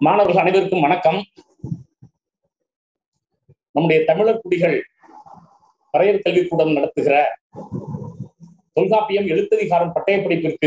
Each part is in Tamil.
மாணவர்கள் அனைவருக்கும் வணக்கம் நம்முடைய தமிழர் குடிகள் பறையர் கல்விக்கூடம் நடத்துகிற தொல்காப்பியம் எழுத்ததிகாரம் பட்டயப்படிப்பிற்கு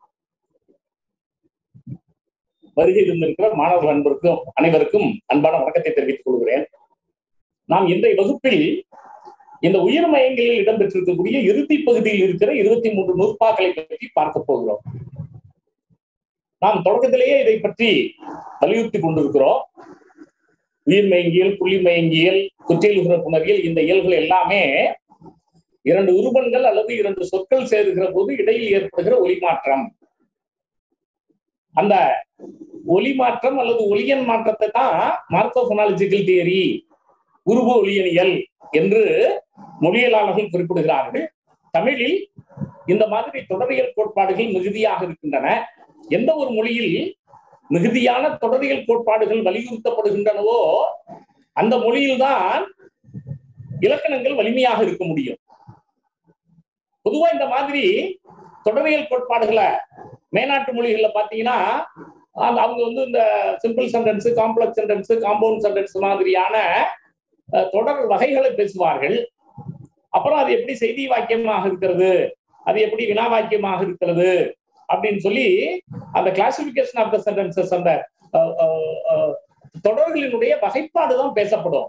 வருகை இருந்திருக்கிற மாணவர்கள் அன்பருக்கும் அனைவருக்கும் அன்பான வணக்கத்தை தெரிவித்துக் கொள்கிறேன் நாம் இன்றைய வகுப்பில் இந்த உயிர் மயங்களில் இடம்பெற்றிருக்கக்கூடிய இறுதி பகுதியில் இருக்கிற இருபத்தி மூன்று நூற்பாக்களை பற்றி பார்க்க போகிறோம் நாம் தொடக்கத்திலேயே இதை பற்றி வலியுறுத்தி கொண்டிருக்கிறோம் உயிர் மயங்கியல் புள்ளி மயங்கியல் குற்றியலுகிற புணரியல் இந்த இயல்கள் எல்லாமே இரண்டு உருவங்கள் அல்லது இரண்டு சொற்கள் சேருகிற போது இடையில் ஏற்படுகிற ஒலி மாற்றம் அந்த ஒலி மாற்றம் அல்லது ஒலியன் மாற்றத்தை தான் மார்க்கோபனாலஜிக்கல் தியரி உருவ ஒலியனியல் என்று மொழியலாளர்கள் குறிப்பிடுகிறார்கள் தமிழில் இந்த மாதிரி தொடரியல் கோட்பாடுகள் மிகுதியாக இருக்கின்றன எந்த ஒரு மொழியில் மிகுதியான தொடரியல் கோட்பாடுகள் வலியுறுத்தப்படுகின்றனவோ அந்த மொழியில்தான் இலக்கணங்கள் வலிமையாக இருக்க முடியும் பொதுவா இந்த மாதிரி தொடரியல் கோட்பாடுகளை மேநாட்டு மொழிகள்ல பாத்தீங்கன்னா அவங்க வந்து இந்த simple sentence complex sentence compound sentence மாதிரியான தொடர் வகைகளை பேசுவார்கள் அப்புறம் அது எப்படி செய்தி வாக்கியமாக இருக்கிறது அது எப்படி வினா வாக்கியமாக இருக்கிறது அப்படின்னு சொல்லி அந்த கிளாசிபிகேஷன் ஆஃப் த சென்டென்சஸ் அந்த தொடர்களினுடைய வகைப்பாடு தான் பேசப்படும்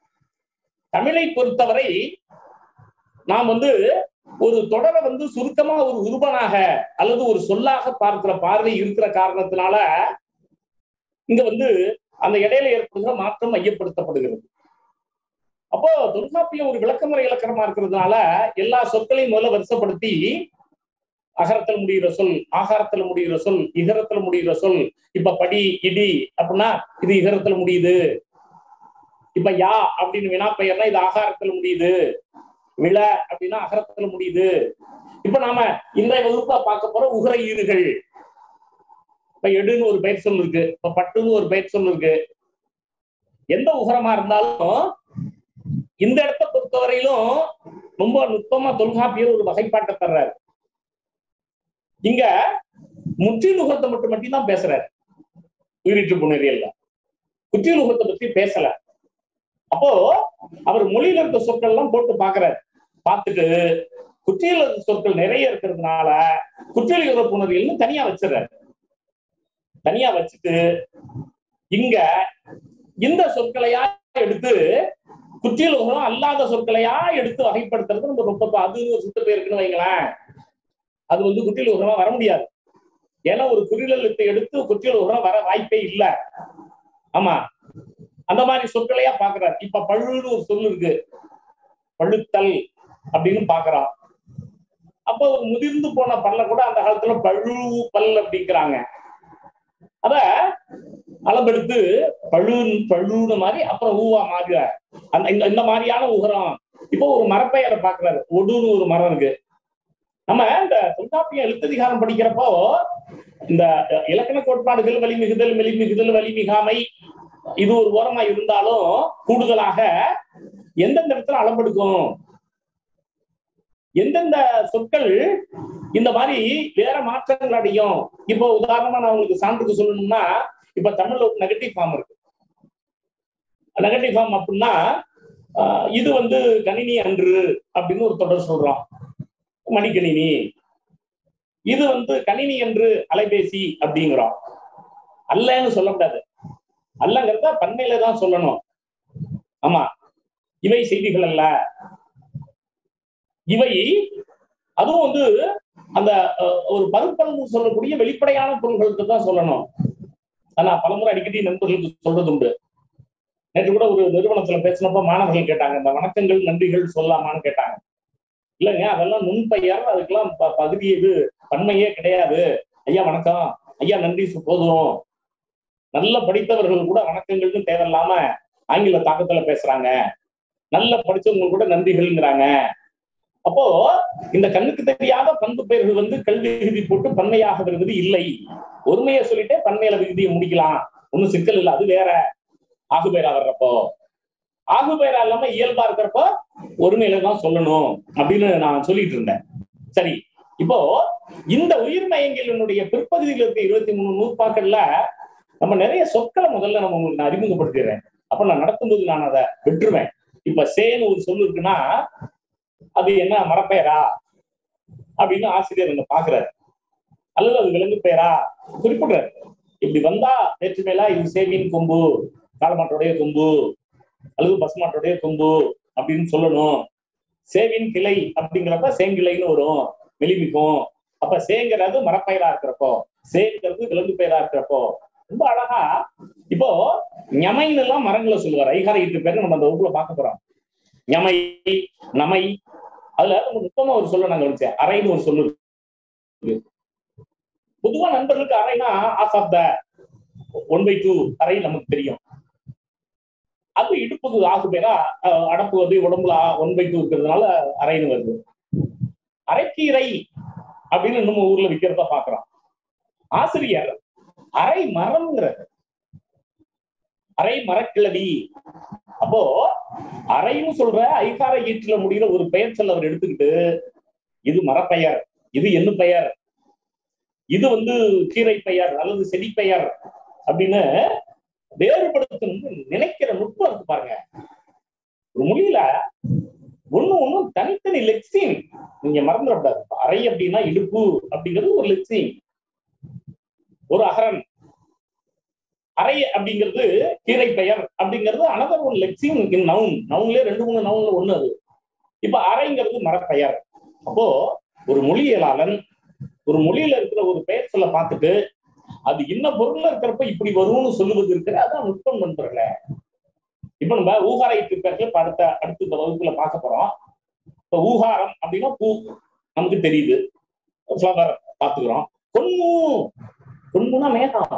தமிழை பொறுத்தவரை நாம் வந்து ஒரு தொடரை வந்து சுருக்கமா ஒரு உருவனாக அல்லது ஒரு சொல்லாக பார்க்கிற பார்வை இருக்கிற காரணத்தினால இங்க வந்து அந்த இடையில ஏற்படுகிற மாற்றம் மையப்படுத்தப்படுகிறது அப்போ தொல்காப்பியம் ஒரு விளக்கமுறை இலக்கணமா இருக்கிறதுனால எல்லா சொற்களையும் முதல்ல வரிசைப்படுத்தி அகரத்தில் முடிகிற சொல் ஆகாரத்துல முடிகிற சொல் இகரத்துல முடிகிற சொல் இப்ப படி இடி அப்படின்னா இது இகரத்துல முடியுது இப்ப யா அப்படின்னு வினா பெயர்னா இது ஆகாரத்துல முடியுது விழ அப்படின்னா அகரத்துல முடியுது இப்ப நாம இந்த வகுப்பா பார்க்க போற உகர ஈறுகள் இப்ப எடுன்னு ஒரு பெயர் சொல் இருக்கு இப்ப பட்டுன்னு ஒரு பெயர் சொல் இருக்கு எந்த உகரமா இருந்தாலும் இந்த இடத்தை பொறுத்தவரையிலும் ரொம்ப நுட்பமா தொல்காப்பியர் ஒரு வகைப்பாட்டை தர்றாரு இங்க முற்றிலுகத்தை மட்டும் மட்டும் தான் பேசுறாரு உயிரிட்டு புணரியல்ல குற்றிலுகத்தை பத்தி பேசல அப்போ அவர் மொழியில இருக்க சொற்கள் எல்லாம் போட்டு பாக்குறாரு பார்த்துட்டு குற்றியல் சொற்கள் நிறைய இருக்கிறதுனால குற்றியலுகிற புணரியல்னு தனியா வச்சிடறாரு தனியா வச்சுட்டு இங்க இந்த சொற்களையா எடுத்து குற்றியலுகம் அல்லாத சொற்களையா எடுத்து வகைப்படுத்துறது நம்ம ரொம்ப அது ஒரு சுத்த பேருக்குன்னு வைங்களேன் அது வந்து குற்றியல் உரமா வர முடியாது ஏன்னா ஒரு குறிலத்தை எடுத்து குற்றியல் உரம் வர வாய்ப்பே இல்லை ஆமா அந்த மாதிரி சொற்களையா பாக்குறாரு இப்ப பழுன்னு ஒரு சொல் இருக்கு பழுத்தல் அப்படின்னு பாக்குறான் அப்ப ஒரு முதிர்ந்து போன பல்ல கூட அந்த காலத்துல பழு பல் அப்படிங்கிறாங்க அத அளவெடுத்து பழு பழுன்னு மாதிரி அப்புறம் ஊவா மாதிரி அந்த இந்த மாதிரியான உகரம் இப்போ ஒரு மரப்பெயரை பாக்குறாரு ஒடுன்னு ஒரு மரம் இருக்கு நம்ம இந்த தொல்காப்பிய எழுத்ததிகாரம் படிக்கிறப்போ இந்த இலக்கண கோட்பாடுகள் வலிமிகுதல் மெலிமிகுதல் வலிமிகாமை இது ஒரு ஓரமா இருந்தாலும் கூடுதலாக எந்தெந்த இடத்துல அளவெடுக்கும் எந்தெந்த சொற்கள் இந்த மாதிரி வேற மாற்றங்கள் அடையும் இப்போ உதாரணமா நான் உங்களுக்கு சான்றுக்கு சொல்லணும்னா இப்ப தமிழ்ல ஒரு நெகட்டிவ் ஃபார்ம் இருக்கு நெகட்டிவ் ஃபார்ம் அப்படின்னா இது வந்து கணினி அன்று அப்படின்னு ஒரு தொடர் சொல்றோம் மடிக்கணினி இது வந்து கணினி என்று அலைபேசி அப்படிங்கிறோம் அல்லன்னு சொல்லக்கூடாது அல்லங்கிறத பன்மையில தான் சொல்லணும் ஆமா இவை செய்திகள் அல்ல இவை அதுவும் வந்து அந்த ஒரு பருப்பளவு சொல்லக்கூடிய வெளிப்படையான பொருள்களுக்கு தான் சொல்லணும் ஆனா பலமுறை அடிக்கடி நண்பர்களுக்கு சொல்றது உண்டு நேற்று கூட ஒரு நிறுவனத்துல பேசினப்ப மாணவர்கள் கேட்டாங்க இந்த வணக்கங்கள் நன்றிகள் சொல்லாமான்னு கேட்டாங்க இல்லைங்க அதெல்லாம் நுண்பெயர் அதுக்கெல்லாம் பகுதி இது பன்மையே கிடையாது ஐயா வணக்கம் ஐயா நன்றி போதும் நல்ல படித்தவர்கள் கூட வணக்கங்கள்னு தேவையில்லாம ஆங்கில தாக்கத்துல பேசுறாங்க நல்ல படிச்சவங்க கூட நன்றிகள்ங்கிறாங்க அப்போ இந்த கண்ணுக்கு தெரியாத பண்பு பெயர்கள் வந்து கல்வி விகுதி போட்டு பன்மையாக வருவது இல்லை ஒருமையை சொல்லிட்டே பன்மையில விகுதியை முடிக்கலாம் ஒன்னும் சிக்கல் இல்லை அது வேற ஆகுபேரா வர்றப்போ ஆகுபேரா இல்லாம இயல்பா இருக்கிறப்போ ஒருமையில தான் சொல்லணும் அப்படின்னு நான் சொல்லிட்டு இருந்தேன் சரி இப்போ இந்த உயிர் மயங்களினுடைய பிற்பகுதியில் இருக்க இருபத்தி மூணு நூற்பாக்கள்ல நம்ம நிறைய சொற்களை முதல்ல நம்ம உங்களுக்கு நான் அறிமுகப்படுத்திடுறேன் அப்ப நான் நடத்தும்போது நான் அதை விட்டுருவேன் இப்ப சேன்னு ஒரு சொல்லு இருக்குன்னா அது என்ன மரப்பெயரா அப்படின்னு ஆசிரியர் அங்க பாக்குறாரு அல்லது அது விலங்கு பெயரா குறிப்பிடுறாரு இப்படி வந்தா நேற்று மேலா இது சேவியின் கொம்பு காலமாட்டோடைய கொம்பு அல்லது பசுமாட்டோடைய கொம்பு அப்படின்னு சொல்லணும் சேவின் கிளை அப்படிங்கிறப்ப சேங்கிளைன்னு வரும் வெளிமிக்கும் அப்ப சேங்கிறது மரப்பயிரா இருக்கிறப்போ சேங்கிறது விலங்கு பெயரா இருக்கிறப்போ ரொம்ப அழகா இப்போ ஞமைன்னு எல்லாம் மரங்களை சொல்லுவார் ஐகார ஈட்டு பேர் நம்ம அந்த வகுப்புல பார்க்க போறோம் ஞமை நமை அதுல நம்ம நுட்பமா ஒரு சொல்ல நாங்க வச்சேன் அறைன்னு ஒரு சொல்லு இருக்கு. பொதுவா நண்பர்களுக்கு அறைனா half of the one by two அறை நமக்கு தெரியும் அது இடுப்புக்கு ஆகு பேரா அஹ், அடப்புவது உடம்புல ஒன் பை டூ இருக்கிறதுனால அறைன்னு வருது அரைக்கீரை அப்படின்னு நம்ம ஊர்ல விற்கிறத பாக்குறோம் ஆசிரியர் அரை மரம்ங்கிறது அரை மரக்கிழவி அப்போ அரைன்னு சொல்ற ஐகார ஈட்டுல முடிகிற ஒரு பெயர் சொல்ல அவர் எடுத்துக்கிட்டு இது மரப்பெயர் இது என்ன பெயர் இது வந்து கீரை பெயர் அல்லது செடி பெயர் அப்படின்னு வேறுபடுத்தணும்னு நினைக்கிற நுட்பம் இருக்கு பாருங்க ஒரு மொழியில ஒண்ணு ஒண்ணும் தனித்தனி லெக்சின் நீங்க மறந்துடக்கூடாது அரை அப்படின்னா இடுப்பு அப்படிங்கிறது ஒரு லெக்சின் ஒரு அகரன் அறை அப்படிங்கிறது கீரை பெயர் அப்படிங்கிறது another one lexeme in noun நவுன்லயே ரெண்டு மூணு நவுன்ல ஒண்ணு அது இப்ப அறைங்கிறது மரப்பெயர் அப்போ ஒரு மொழியியலாளன் ஒரு மொழியில இருக்கிற ஒரு பெயர் சொல்ல பார்த்துட்டு அது என்ன பொருள்ல இருக்கிறப்ப இப்படி வரும்னு சொல்லுவது இருக்கிற அதான் நுட்பம் நண்பர்களே இப்ப நம்ம ஊகாராய்க்கு பேர்கள் இப்ப அடுத்த அடுத்த இந்த வகுப்புல பார்க்க போறோம் இப்ப ஊகாரம் அப்படின்னா பூ நமக்கு தெரியுது ஃப்ளவர் பார்த்துக்கிறோம் கொன்மு கொன்முனா மேகம்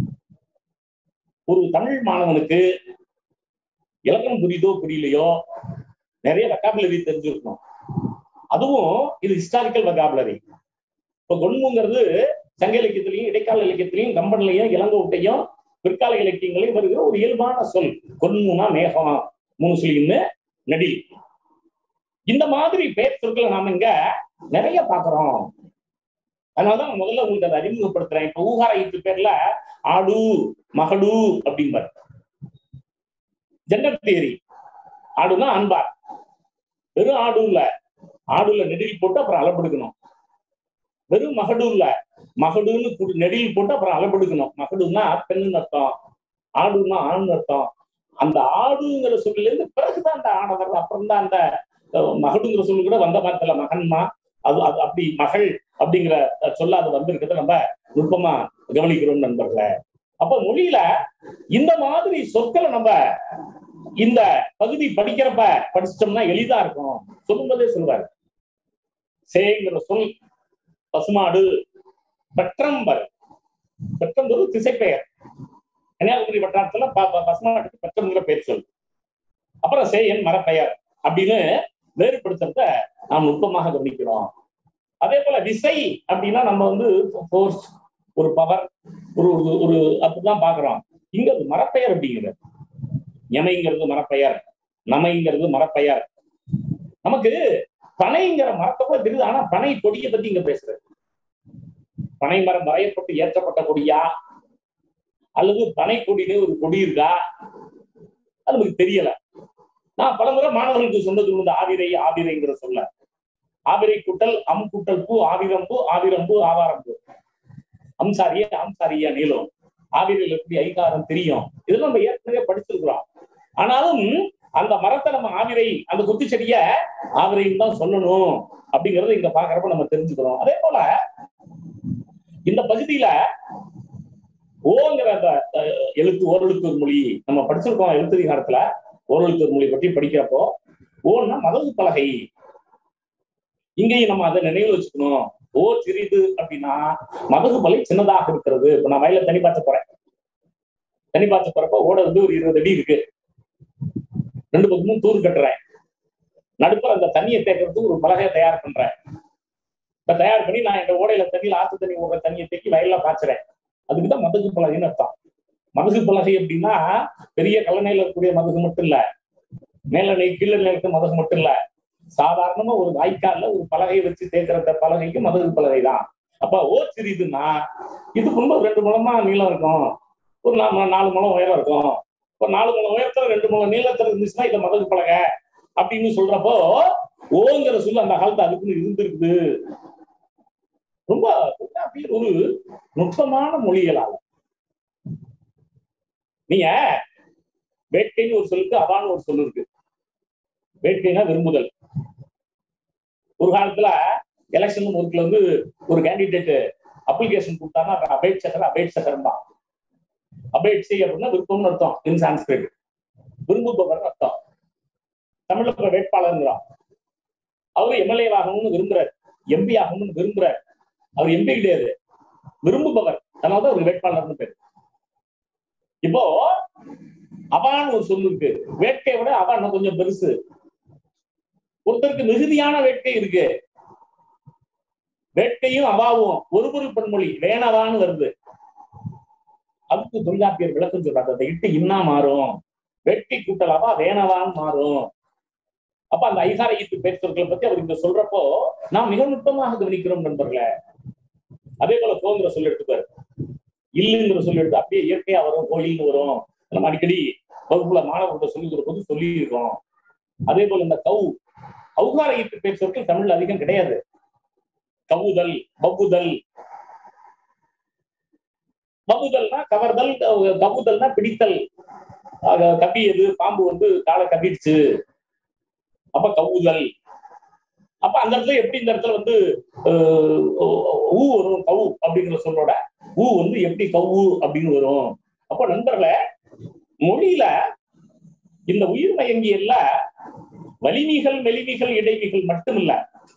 ஒரு தமிழ் மாணவனுக்கு இலக்கணம் புரியுதோ புரியலையோ நிறைய வெக்காபுலரி தெரிஞ்சிருக்கணும் அதுவும் இது ஹிஸ்டாரிக்கல் வெக்காபுலரி இப்ப கொன்முங்கிறது சங்க இலக்கியத்திலையும் இடைக்கால இலக்கியத்திலையும் கம்பன்லையும் இளங்கோட்டையும் பிற்கால இலக்கியங்களையும் வருகிற ஒரு இயல்பான சொல் கொன்முனா மேகம் மூணு சொல்லின்னு நெடி இந்த மாதிரி பெயர் சொற்களை நாம இங்க நிறைய பாக்குறோம் அதனாலதான் நான் முதல்ல உங்களுக்கு அதை அறிமுகப்படுத்துறேன் இப்ப ஊகார ஈட்டு பேர்ல ஆடு மகளு அப்படிம்பார் ஜெண்டர் தியரி ஆடுனா அன்பார் வெறும் ஆடுல ஆடுல நெடில் போட்டு அப்புறம் அளபெடுக்கணும் வெறும் மகடுல மகடுன்னு கு- நெடில் போட்டு அப்புறம் அளபெடுக்கணும் மகடுன்னா பெண்ணுன்னு அர்த்தம் ஆடுன்னா ஆண் அர்த்தம் அந்த ஆடுங்கிற சொல்லுல இருந்து பிறகுதான் அந்த ஆணை வர்றது அப்புறம் தான் அந்த அஹ், மகடுங்கிற சொல்லு கூட வந்த மாதிரி மகன்மா அது அது அப்படி மகள் அப்படிங்கிற அஹ், சொல்ல அது வந்திருக்கிறத நம்ம நுட்பமா கவனிக்கிறோம் நண்பர்களே அப்ப மொழியில இந்த மாதிரி சொற்களை நம்ம இந்த பகுதி படிக்கிறப்ப படிச்சிட்டோம்னா எளிதா இருக்கும் சொல்லும்போதே சொல்லுவாரு சேங்கிற சொல் பசுமாடு பெற்றம்பர் பெற்றம்பர் திசைப்பெயர் கன்னியாகுமரி வட்டாரத்துல ப- ப- பசுமாட்டுக்கு பெற்றம்ங்கிற பெயர் சொல் அப்புறம் சேயன் மரப்பெயர் அப்படின்னு வேறுபடுத்துறத நாம் நுட்பமாக கவனிக்கிறோம் அதே போல விசை அப்படின்னா நம்ம வந்து ஃபோர்ஸ் ஒரு பவர் ஒரு ஒரு- ஒரு அப்படிதான் பாக்குறோம் இங்க அது மரப்பெயர் அப்படிங்கிறது எமைங்கிறது மரப்பெயர் நமைங்கிறது மரப்பெயர் நமக்கு பனைங்கிற மரத்தை கூட தெரியுது ஆனா பனை கொடியை பத்தி இங்க பேசுறது பனை மரம் வரையப்பட்டு ஏற்றப்பட்ட கொடியா அல்லது பனை கொடின்னு ஒரு கொடி இருக்கா அது நமக்கு தெரியல நான் பலமுறை மாணவர்களுக்கு சொன்னது உண்டு ஆவிரை ஆவிரைங்கிற சொல்ல ஆவிரை கூட்டல் அம் கூட்டல் பூ ஆவிரம்பூ ஆவிரம்பூ ஆவாரம்பூ அம்சாரியா அம்சாரியா நீளம் ஆவிரையில் எப்படி ஐகாரம் தெரியும் இதெல்லாம் நம்ம ஏற்கனவே படிச்சிருக்கிறோம் ஆனாலும் அந்த மரத்தை நம்ம ஆவிரை அந்த குத்தி செடிய ஆவிரைன்னு தான் சொல்லணும் அப்படிங்கறத இங்க பாக்குறப்ப நம்ம தெரிஞ்சுக்கிறோம் அதே போல இந்த பகுதியில ஓங்கிற அந்த அஹ், எழுத்து ஓரெழுத்து மொழி நம்ம படிச்சிருக்கோம் எழுத்ததிகாரத்துல ஓரெழுத்து மொழி பற்றி படிக்கிறப்போ ஓன்னா மதகு பலகை இங்கேயும் நம்ம அதை நினைவு வச்சுக்கணும் ஓ சிறிது அப்படின்னா மதகு பலை சின்னதாக இருக்கிறது இப்ப நான் வயல்ல தண்ணி பாய்ச்ச போறேன் தண்ணி பாய்ச்ச போறப்ப ஓட வந்து ஒரு இருபது அடி இருக்கு ரெண்டு பக்கமும் தூர் கட்டுறேன் நடுப்புற அந்த தண்ணியை தேக்கிறதுக்கு ஒரு பலகையை தயார் பண்றேன் இப்ப தயார் பண்ணி நான் இந்த ஓடையில தண்ணியில ஆத்து தண்ணி ஓடுற தண்ணியை தேக்கி வயல்ல பாய்ச்சறேன் அதுக்குதான் மதகு பலகைன்னு அர்த்தம் மதகு பலகை அப்படின்னா பெரிய கல்லணையில இருக்கக்கூடிய மதகு மட்டும் இல்ல மேலணை கீழணை இருக்க மதகு மட்டும் இல்ல சாதாரணமா ஒரு வாய்க்கால்ல ஒரு பலகையை வச்சு தேக்கிற பலகைக்கு மதகு பலகை தான் அப்ப ஓ சிறிதுன்னா இதுக்கு முன்பு ரெண்டு முழமா நீளம் இருக்கும் ஒரு நா- நாலு முழம் உயரம் இருக்கும் ஒரு நாலு முழம் உயரத்துல ரெண்டு முழம் நீளத்துல இருந்துச்சுன்னா இதை மதகு பலகை அப்படின்னு சொல்றப்போ ஓங்கிற சொல்லு அந்த காலத்து அதுக்குன்னு இருந்திருக்குது ரொம்ப தொல்காப்பியர் ஒரு நுட்பமான மொழிகளால நீங்க வேட்கைன்னு ஒரு சொல்லுக்கு அவான்னு ஒரு சொல்லு இருக்கு வேட்கைனா விரும்புதல் ஒரு காலத்துல எலெக்ஷன் ஒர்க்ல வந்து ஒரு கேண்டிடேட் அப்ளிகேஷன் கொடுத்தாங்கன்னா அவன் அபேட்சகர் அபேட்சகர் தான் அபேட்சை அப்படின்னா விருப்பம்னு அர்த்தம் இன் சான்ஸ்கிரிட் விரும்புபவர் அர்த்தம் தமிழ்ல இப்ப வேட்பாளர்ங்கிறான் அவரு எம்எல்ஏ ஆகணும்னு விரும்புறாரு எம்பி ஆகணும்னு விரும்புறாரு அவர் எம்பி கிடையாது விரும்புபவர் அதனாலதான் ஒரு வேட்பாளர்னு பேரு இப்போ அவான்னு ஒரு சொல்லு இருக்கு வேட்கையை விட அவன் இன்னும் கொஞ்சம் பெருசு ஒருத்தருக்கு மிகுதியான வேட்கை இருக்கு வேட்கையும் அவாவும் ஒரு பொருள் பன்மொழி வேணவான்னு வருது அதுக்கு தொல்காப்பியர் விளக்கம் சொல்றாங்க அதை இட்டு இன்னா மாறும் வேட்கை கூட்டல் அவா வேணவான்னு மாறும் அப்ப அந்த ஐகார ஈட்டு பேச்சுக்களை பத்தி அவர் இங்க சொல்றப்போ நாம் மிக நுட்பமாக கவனிக்கிறோம் நண்பர்களே அதே போல கோங்கிற சொல்லி எடுத்துப்பாரு இல்லுங்கிற சொல்லி எடுத்து அப்படியே இயற்கையா வரும் கோயில்னு வரும் நம்ம அடிக்கடி வகுப்புல மாணவர்கள் சொல்லி போது சொல்லி இருக்கோம் அதே போல இந்த கவு அவுகார ஈட்டு பேர் சொற்கள் தமிழ்ல அதிகம் கிடையாது கவுதல் பப்புதல் பப்புதல்னா கவர்தல் கவு- கவுதல்னா பிடித்தல் ஆக, கவ்வியது பாம்பு வந்து காலை கவ்விடுச்சு அப்ப கவுதல் அப்ப அந்த இடத்துல எப்படி இந்த இடத்துல வந்து அஹ், ஊ வரும் கவு அப்படிங்கிற சொல்லோட ஊ வந்து எப்படி கவு அப்படின்னு வரும் அப்ப நண்பர்களே மொழியில இந்த உயிர் மயங்கியல்ல வலிமிகள் மெலிமிகள் இடைமிகள் மட்டும் இல்ல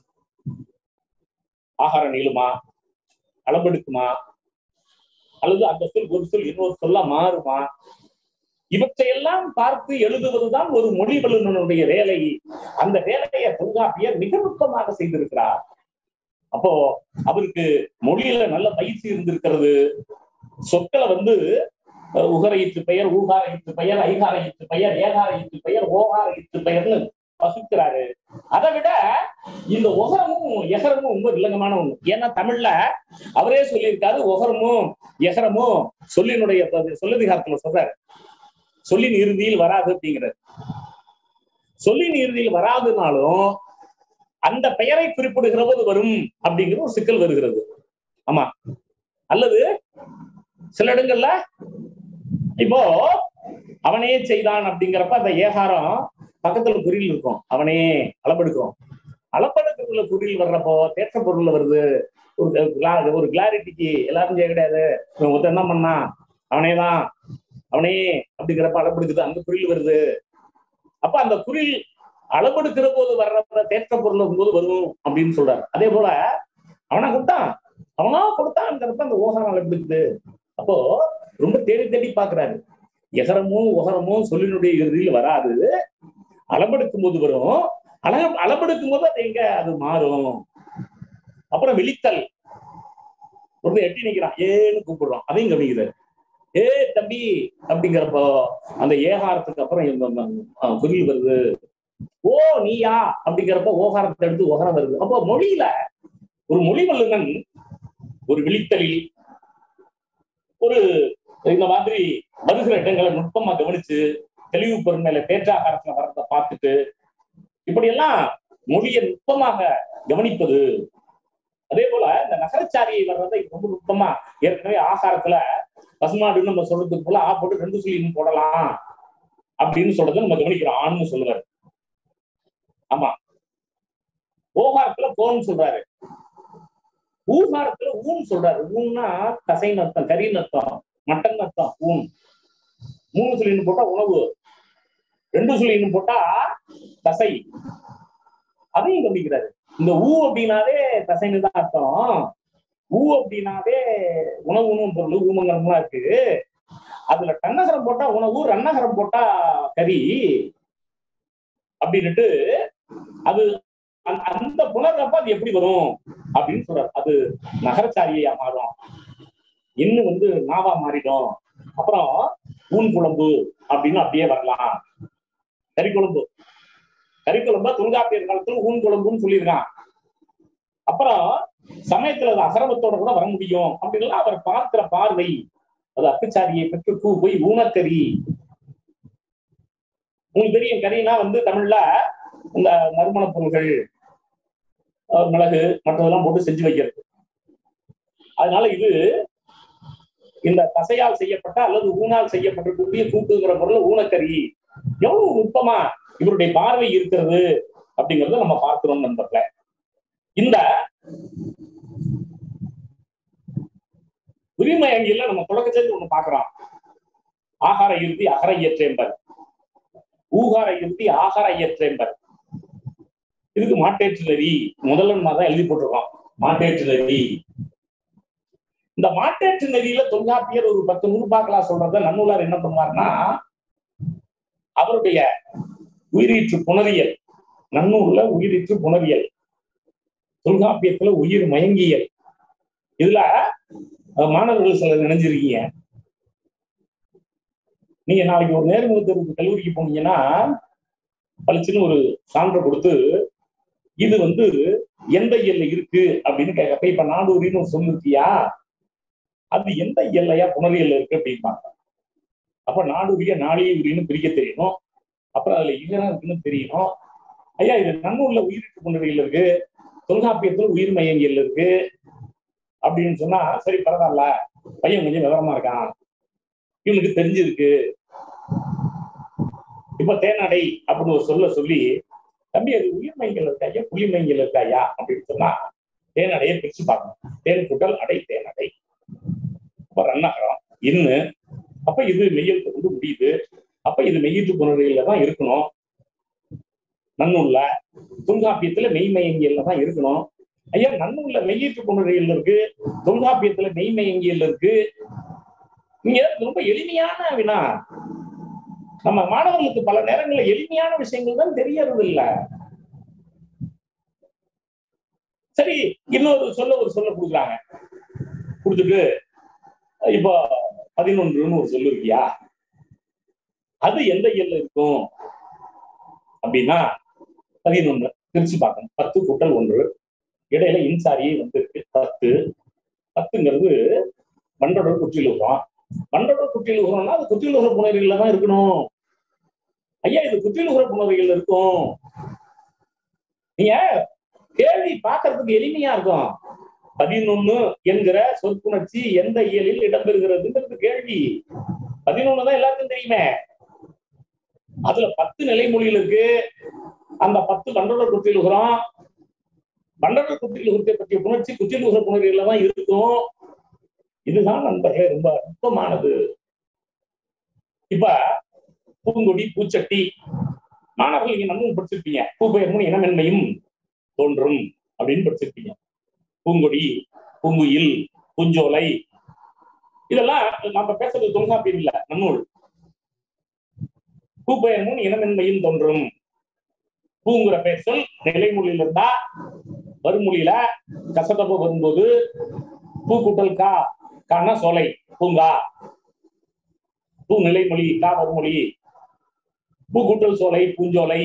ஆகார நீளுமா அளவெடுக்குமா அல்லது அந்த சொல் ஒரு சொல் இன்னொரு சொல்ல மாறுமா இவற்றையெல்லாம் பார்த்து எழுதுவதுதான் ஒரு மொழி வல்லுநனுடைய வேலை அந்த வேலையை தொல்காப்பியர் மிக நுட்பமாக செய்திருக்கிறார் அப்போ அவருக்கு மொழியில நல்ல பயிற்சி இருந்திருக்கிறது சொற்களை வந்து அஹ், உகர ஈற்று பெயர் ஊகார ஈற்று பெயர் ஐகார ஈற்று பெயர் ஏகார ஈற்று பெயர் ஓகார ஈற்று பெயர்னு வகுக்கிறாரு அதை விட இந்த ஒகரமும் எகரமும் ரொம்ப வில்லங்கமான ஒண்ணு ஏன்னா தமிழ்ல அவரே சொல்லியிருக்காரு ஒகரமும் எகரமும் சொல்லினுடைய சொல்லதிகாரத்துல சொல்றாரு சொல்லின் இறுதியில் வராது அப்படிங்கிறார் சொல்லின் இறுதியில் வராதுனாலும் அந்த பெயரை குறிப்பிடுகிற போது வரும் அப்படிங்கிற ஒரு சிக்கல் வருகிறது ஆமா அல்லது சில இடங்கள்ல இப்போ அவனே செய்தான் அப்படிங்கிறப்ப அந்த ஏகாரம் பக்கத்துல குறில் இருக்கும் அவனே அளப்பெடுக்கிறோம் அளப்பெடுக்கிறதுல குறில் வர்றப்போ தேற்ற பொருள்ல வருது ஒரு gla- ஒரு கிளாரிட்டிக்கு எல்லாரும் செய்ய கிடையாது இவன் ஒருத்தன் என்ன பண்ணா அவனே தான் அவனே அப்படிங்கிறப்ப அளப்பெடுக்குது அந்த குறில் வருது அப்ப அந்த குறில் அளவெடுக்கிற போது வர்றப்ப தேற்ற பொருள் வரும்போது வரும் அப்படின்னு சொல்றாரு அதே போல அவனா கொடுத்தான் அவனா கொடுத்தான்ங்கிறப்ப அந்த ஓகாரம் அளவெடுக்குது அப்போ ரொம்ப தேடி தேடி பாக்குறாரு எகரமும் ஒகரமும் சொல்லினுடைய இறுதியில் வராது அளவெடுக்கும் போது வரும் அள அளவெடுக்கும் போது அது எங்க அது மாறும் அப்புறம் விழித்தல் ஒருத்தன் எட்டி நிக்கிறான் ஏன்னு கூப்பிடுறான் அதையும் கவனிக்கிறாரு ஏ தம்பி அப்படிங்கிறப்போ அந்த ஏகாரத்துக்கு அப்புறம் இந்த ம- அஹ் குறில் வருது ஓ நீயா அப்படிங்கிறப்ப ஓகாரத்தை எடுத்து ஓகாரம் வருது அப்போ மொழியில ஒரு மொழி வல்லுநன் ஒரு விழித்தலில் ஒரு இந்த மாதிரி வருகிற இடங்களை நுட்பமா கவனிச்சு தெளிவு பொருண்மையில பேச்சாகாரத்துல வரத பார்த்துட்டு இப்படியெல்லாம் மொழியை நுட்பமாக கவனிப்பது அதே போல இந்த நகரச்சாரியை வர்றதை ரொம்ப நுட்பமா ஏற்கனவே ஆகாரத்துல பசுமாடுன்னு நம்ம சொல்றதுக்கு போல ஆ போட்டு ரெண்டு சொல்லி இன்னும் போடலாம் அப்படின்னு சொல்றதை நம்ம கவனிக்கிறோம் ஆண்னு சொல்லுவாரு ஆமா ஓகாரத்துல கோன்னு சொல்றாரு ஊகாரத்துல ஊன் சொல்றாரு ஊன்னா தசைன்னு அர்த்தம் கறின்னு அர்த்தம் மட்டன் அர்த்தம் ஊன் மூணு சொல்லின்னு போட்டா உணவு ரெண்டு சொல்லின்னு போட்டா தசை அதையும் கவனிக்கிறாரு இந்த ஊ அப்படின்னாலே தசைன்னு தான் அர்த்தம் ஊ அப்படின்னாலே உணவுன்னு பொருள் ஊமங்கலம்லாம் இருக்கு அதுல டன்னகரம் போட்டா உணவு ரன்னகரம் போட்டா கறி அப்படின்னுட்டு அது அந்த- அந்த புணர்றப்ப அது எப்படி வரும் அப்படின்னு சொல்றாரு அது நகரச்சாரியா மாறும் இன்னும் வந்து நாவா மாறிடும் அப்புறம் ஊன் குழம்பு அப்படின்னு அப்படியே வரலாம் கறி குழம்பு கறி குழம்பு தொல்காப்பியர் காலத்துல ஊன் குழம்புன்னு சொல்லியிருக்கான் அப்புறம் சமயத்துல அது அகரவத்தோட கூட வர முடியும் அப்படின்லாம் அவர் பார்க்கிற பார்வை அது அக்குச்சாரியை பெற்று கூ போய் ஊனக்கறி உங்களுக்கு தெரியும் கறினா வந்து தமிழ்ல இந்த நறுமணப் பொருள்கள் அஹ் மிளகு மற்றதெல்லாம் போட்டு செஞ்சு வைக்கிறது அதனால இது இந்த தசையால் செய்யப்பட்ட அல்லது ஊனால் செய்யப்பட்டிருக்கக்கூடிய கூட்டுங்கிற பொருள் ஊனக்கறி எவ்வளவு நுட்பமா இவருடைய பார்வை இருக்கிறது அப்படிங்கறத நம்ம பார்க்கிறோம் நண்பர்களே இந்த உரிமை அங்கில நம்ம தொடக்கத்தில் ஒண்ணு பார்க்கிறோம் ஆகார இறுதி அகர இயற்றேம்பர் ஊகார இறுதி ஆகார இயற்றேம்பர் இதுக்கு மாட்டேற்று நெறி முதல்வன் தான் எழுதி போட்டிருக்கோம் மாட்டேற்று நெறி இந்த மாட்டேற்று நெறியில தொல்காப்பியர் ஒரு பத்து நூறுபாக்களா சொல்றத நன்னூலார் என்ன பண்ணுவார்னா அவருடைய உயிரீற்று புணரியல் நன்னூல்ல உயிரீற்று புணரியல் தொல்காப்பியத்துல உயிர் மயங்கியல் இதுல அஹ், மாணவர்கள் சிலர் நினைஞ்சிருக்கீங்க நீங்க நாளைக்கு ஒரு நேர்முக தேர்வுக்கு கல்லூரிக்கு போனீங்கன்னா பளிச்சுன்னு ஒரு சான்று கொடுத்து இது வந்து எந்த எல்லை இருக்கு அப்படின்னு கேட்கப்ப இப்ப நாடூரின்னு ஒரு சொல்லு இருக்கியா அது எந்த எல்லையா புணரியல்ல இருக்கு அப்படிம்பாங்க அப்ப நாடூரிய நாளிய உரின்னு பிரிக்க தெரியணும் அப்புறம் அதுல இதெல்லாம் இருக்குன்னு தெரியணும் ஐயா இது நன்னூர்ல உயிரிட்டு புணரியல் இருக்கு தொல்காப்பியத்துல உயிர் மையங்கியல் இருக்கு அப்படின்னு சொன்னா சரி பரவாயில்ல பையன் கொஞ்சம் விவரமா இருக்கான் இவனுக்கு தெரிஞ்சிருக்கு இப்ப தேனடை அப்படின்னு ஒரு சொல்ல சொல்லி தம்பி அது உயிர் மையங்கள் இருக்காயா புலி மையங்கள் இருக்காயா அப்படின்னு சொன்னா தேனடையை பிரிச்சு பார்க்கணும் தேன் குட்டல் அடை தேனடை அப்ப ரன்னகரம் இன்னு அப்ப இது மெய்யெழுத்து வந்து முடியுது அப்ப இது மெய்யீட்டு புணர்களில தான் இருக்கணும் நன்னூல்ல தொல்காப்பியத்துல மெய்மயங்கியல்ல தான் இருக்கணும் ஐயா நன்னூல்ல மெய்யீட்டு புணர்களில் இருக்கு தொல்காப்பியத்துல மெய்மயங்கியல் இருக்கு நீங்க ரொம்ப எளிமையான வினா நம்ம மாணவர்களுக்கு பல நேரங்களில் எளிமையான விஷயங்கள் தான் தெரியறது இல்ல சரி இன்னொரு சொல்ல ஒரு சொல்ல கொடுக்குறாங்க கொடுத்துட்டு இப்போ பதினொன்றுன்னு ஒரு சொல்லு இருக்கியா அது எந்த எல்ல இருக்கும் அப்படின்னா பதினொன்று பிரிச்சு பார்க்கணும் பத்து கூட்டல் ஒன்று இடையில இன்சாரியை வந்திருக்கு பத்து பத்துங்கிறது மண்டோட குற்றிலுகிறோம் மண்டோட குற்றிலுகிறோம்னா அது குற்றிலுகிற புணரில தான் இருக்கணும் ஐயா இது குற்றிலுகிற புணரிகள் இருக்கும் நீங்க கேள்வி பார்க்கறதுக்கு எளிமையா இருக்கும் பதினொன்னு என்கிற சொற்குணர்ச்சி எந்த இயலில் இடம்பெறுகிறதுங்கிறது கேள்வி பதினொன்னு தான் எல்லாருக்கும் தெரியுமே அதுல பத்து நிலைமொழிகள் இருக்கு அந்த பத்து பண்டோட குற்றிலுகிறோம் பண்டோட குற்றிலுகத்தை பற்றிய புணர்ச்சி குற்றிலுகிற புணர்ச்சியில தான் இருக்கும் இதுதான் நண்பர்களே ரொம்ப நுட்பமானது இப்ப பூங்கொடி பூச்சட்டி மாணவர்கள் நீங்க நம்ம படிச்சிருப்பீங்க பூபெயர்முன் இனமென்மையும் தோன்றும் அப்படின்னு படிச்சிருப்பீங்க பூங்கொடி பூங்குயில் பூஞ்சோலை இதெல்லாம் நம்ம பேசுறது தொல்காப்பியம் இல்ல நன்னூல் பூப்பெயர் முன் இனமென்மையும் தோன்றும் பூங்குற பெயர் சொல் நிலைமொழியில இருந்தா வருமொழியில கசதப்ப வரும்போது பூ கூட்டல் கா கானா சோலை பூங்கா பூ நிலைமொழி கா வருமொழி பூ கூட்டல் சோலை பூஞ்சோலை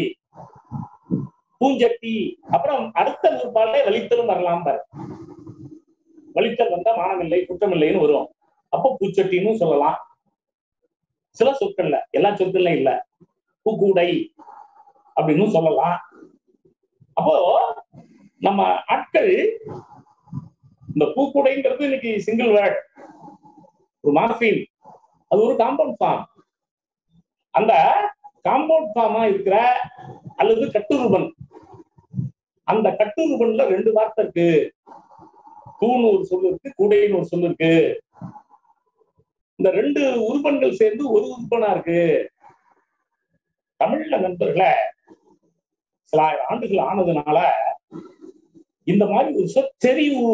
பூஞ்சட்டி அப்புறம் அடுத்த நூற்பாலே வலித்தலும் வரலாம் பாரு வலித்தல் வந்தா மானமில்லை குற்றமில்லைன்னு வரும் அப்போ பூச்சட்டின்னு சொல்லலாம் சில சொற்கள்ல எல்லா சொற்கள்ல இல்ல பூக்கூடை அப்படின்னு சொல்லலாம் அப்போ நம்ம ஆட்கள் இந்த பூக்கூடைங்கிறது இன்னைக்கு சிங்கிள் வேர்ட் ஒரு மார்பின் அது ஒரு காம்பவுண்ட் ஃபார்ம் அந்த காம்பவுண்ட் ஃபார்மா இருக்கிற அல்லது கட்டுருபன் அந்த கட்டுருபன்ல ரெண்டு வார்த்தை இருக்கு தூண் ஒரு சொல்லு இருக்கு கூடைன்னு ஒரு சொல்லு இருக்கு இந்த ரெண்டு உருபன்கள் சேர்ந்து ஒரு உருப்பனா இருக்கு தமிழ்ல நண்பர்களே சில ஆயிரம் ஆண்டுகள் ஆனதுனால இந்த மாதிரி ஒரு சொத்தெரிவு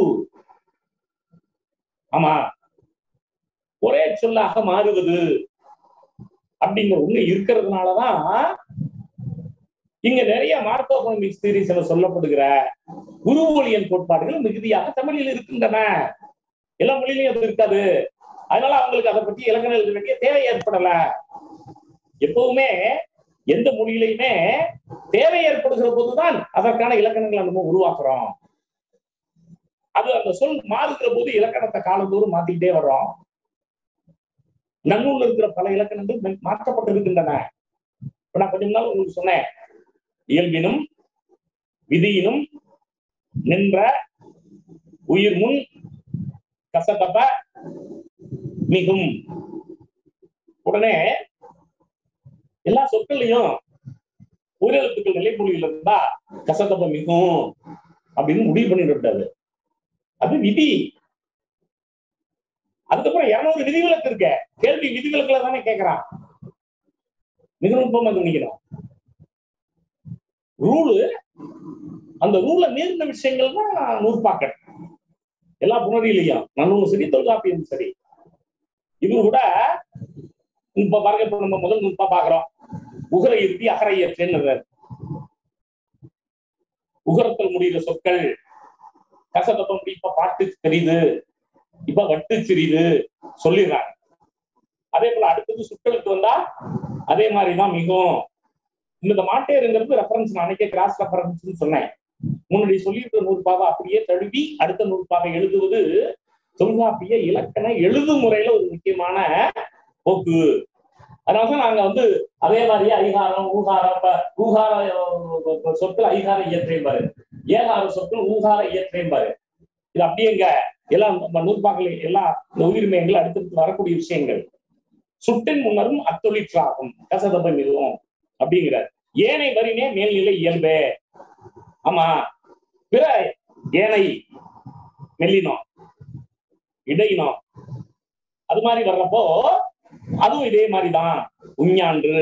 ஆமா ஒரே சொல்லாக மாறுவது அப்படிங்கிற ஒண்ணு இருக்கிறதுனாலதான் இங்க நிறைய மார்க்கோபமிக்ஸ் சீரீஸ்ல சொல்லப்படுகிற குருவொழியல் கோட்பாடுகள் மிகுதியாக தமிழில் இருக்கின்றன எல்லா மொழியிலையும் அது இருக்காது அதனால அவங்களுக்கு அதை பத்தி இலக்கணம் எழுத வேண்டிய தேவை ஏற்படல எப்பவுமே எந்த மொழியிலையுமே தேவை ஏற்படுகிற போதுதான் அதற்கான இலக்கணங்களை நம்ம உருவாக்குறோம் அது அந்த சொல் மாறுகிற போது இலக்கணத்தை காலந்தோறும் மாத்திக்கிட்டே வர்றோம் நன்னூல் இருக்கிற பல இலக்கணங்கள் மா- மாற்றப்பட்டிருக்கின்றன இப்ப நான் கொஞ்ச நாள் உங்களுக்கு சொன்னேன் இயல்பினும் விதியினும் நின்ற உயிர் முன் கசதப மிகும் உடனே எல்லா சொற்கள்லையும் உயிரெழுத்துக்கள் நிலைப்புள்ளியில் இருந்தா கசதப மிகும் அப்படின்னு முடிவு பண்ணிட்டு விட்டாரு அது விதி அதுக்கப்புறம் இருநூறு விதிவிலக்கு இருக்க கேள்வி விதிவிலக்குல தானே கேட்கறான் மிக நுட்பமா கவனிக்கணும் ரூலு அந்த ரூல மீறின விஷயங்கள் தான் நூற்பாக்கள் எல்லா புணரிலையும் நன்னூலும் சரி தொல்காப்பியம் சரி இது கூட இப்ப பாருங்க இப்ப நம்ம முதல் நுட்பா பாக்குறோம் உகர இறுதி அகர இயற்றேன்னு உகரத்தில் முடிகிற சொற்கள் கசதப்ப முடி இப்ப பாட்டு தெரியுது இப்ப வட்டு சிறிது சொல்லிடுறாங்க அதே போல அடுத்தது சுட்டலுக்கு வந்தா அதே மாதிரிதான் மிகவும் இந்த மாட்டேருங்கிறது ரெஃபரன்ஸ் நான் அன்னைக்கே கிராஸ் ரெஃபரன்ஸ் சொன்னேன் முன்னாடி சொல்லியிருக்கிற நூற்பாவை அப்படியே தழுவி அடுத்த நூற்பாவை எழுதுவது தொல்காப்பிய இலக்கண எழுது முறையில ஒரு முக்கியமான போக்கு அதனாலதான் நாங்க வந்து அதே மாதிரியே ஐகாரம் ஊகாரம் இப்ப ஊகார அஹ், சொற்கள் ஐகார இயற்றேன் பாரு ஏகார சொற்கள் ஊகார இயற்றேன் பாரு இது அப்படியேங்க எல்லாம் நம்ம நூற்பாக்கள் எல்லாம் இந்த உயிர்மயங்கள் அடுத்தடுத்து வரக்கூடிய விஷயங்கள் சுட்டின் முன்னரும் அத்தொழிற்றாகும் கசதப்பை மிகவும் அப்படிங்கிறார் ஏனை வரினே மேல்நிலை இயல்பே ஆமா பிற ஏனை மெல்லினம் இடையினம் அது மாதிரி வர்றப்போ அதுவும் இதே மாதிரிதான் உஞ்ஞான்று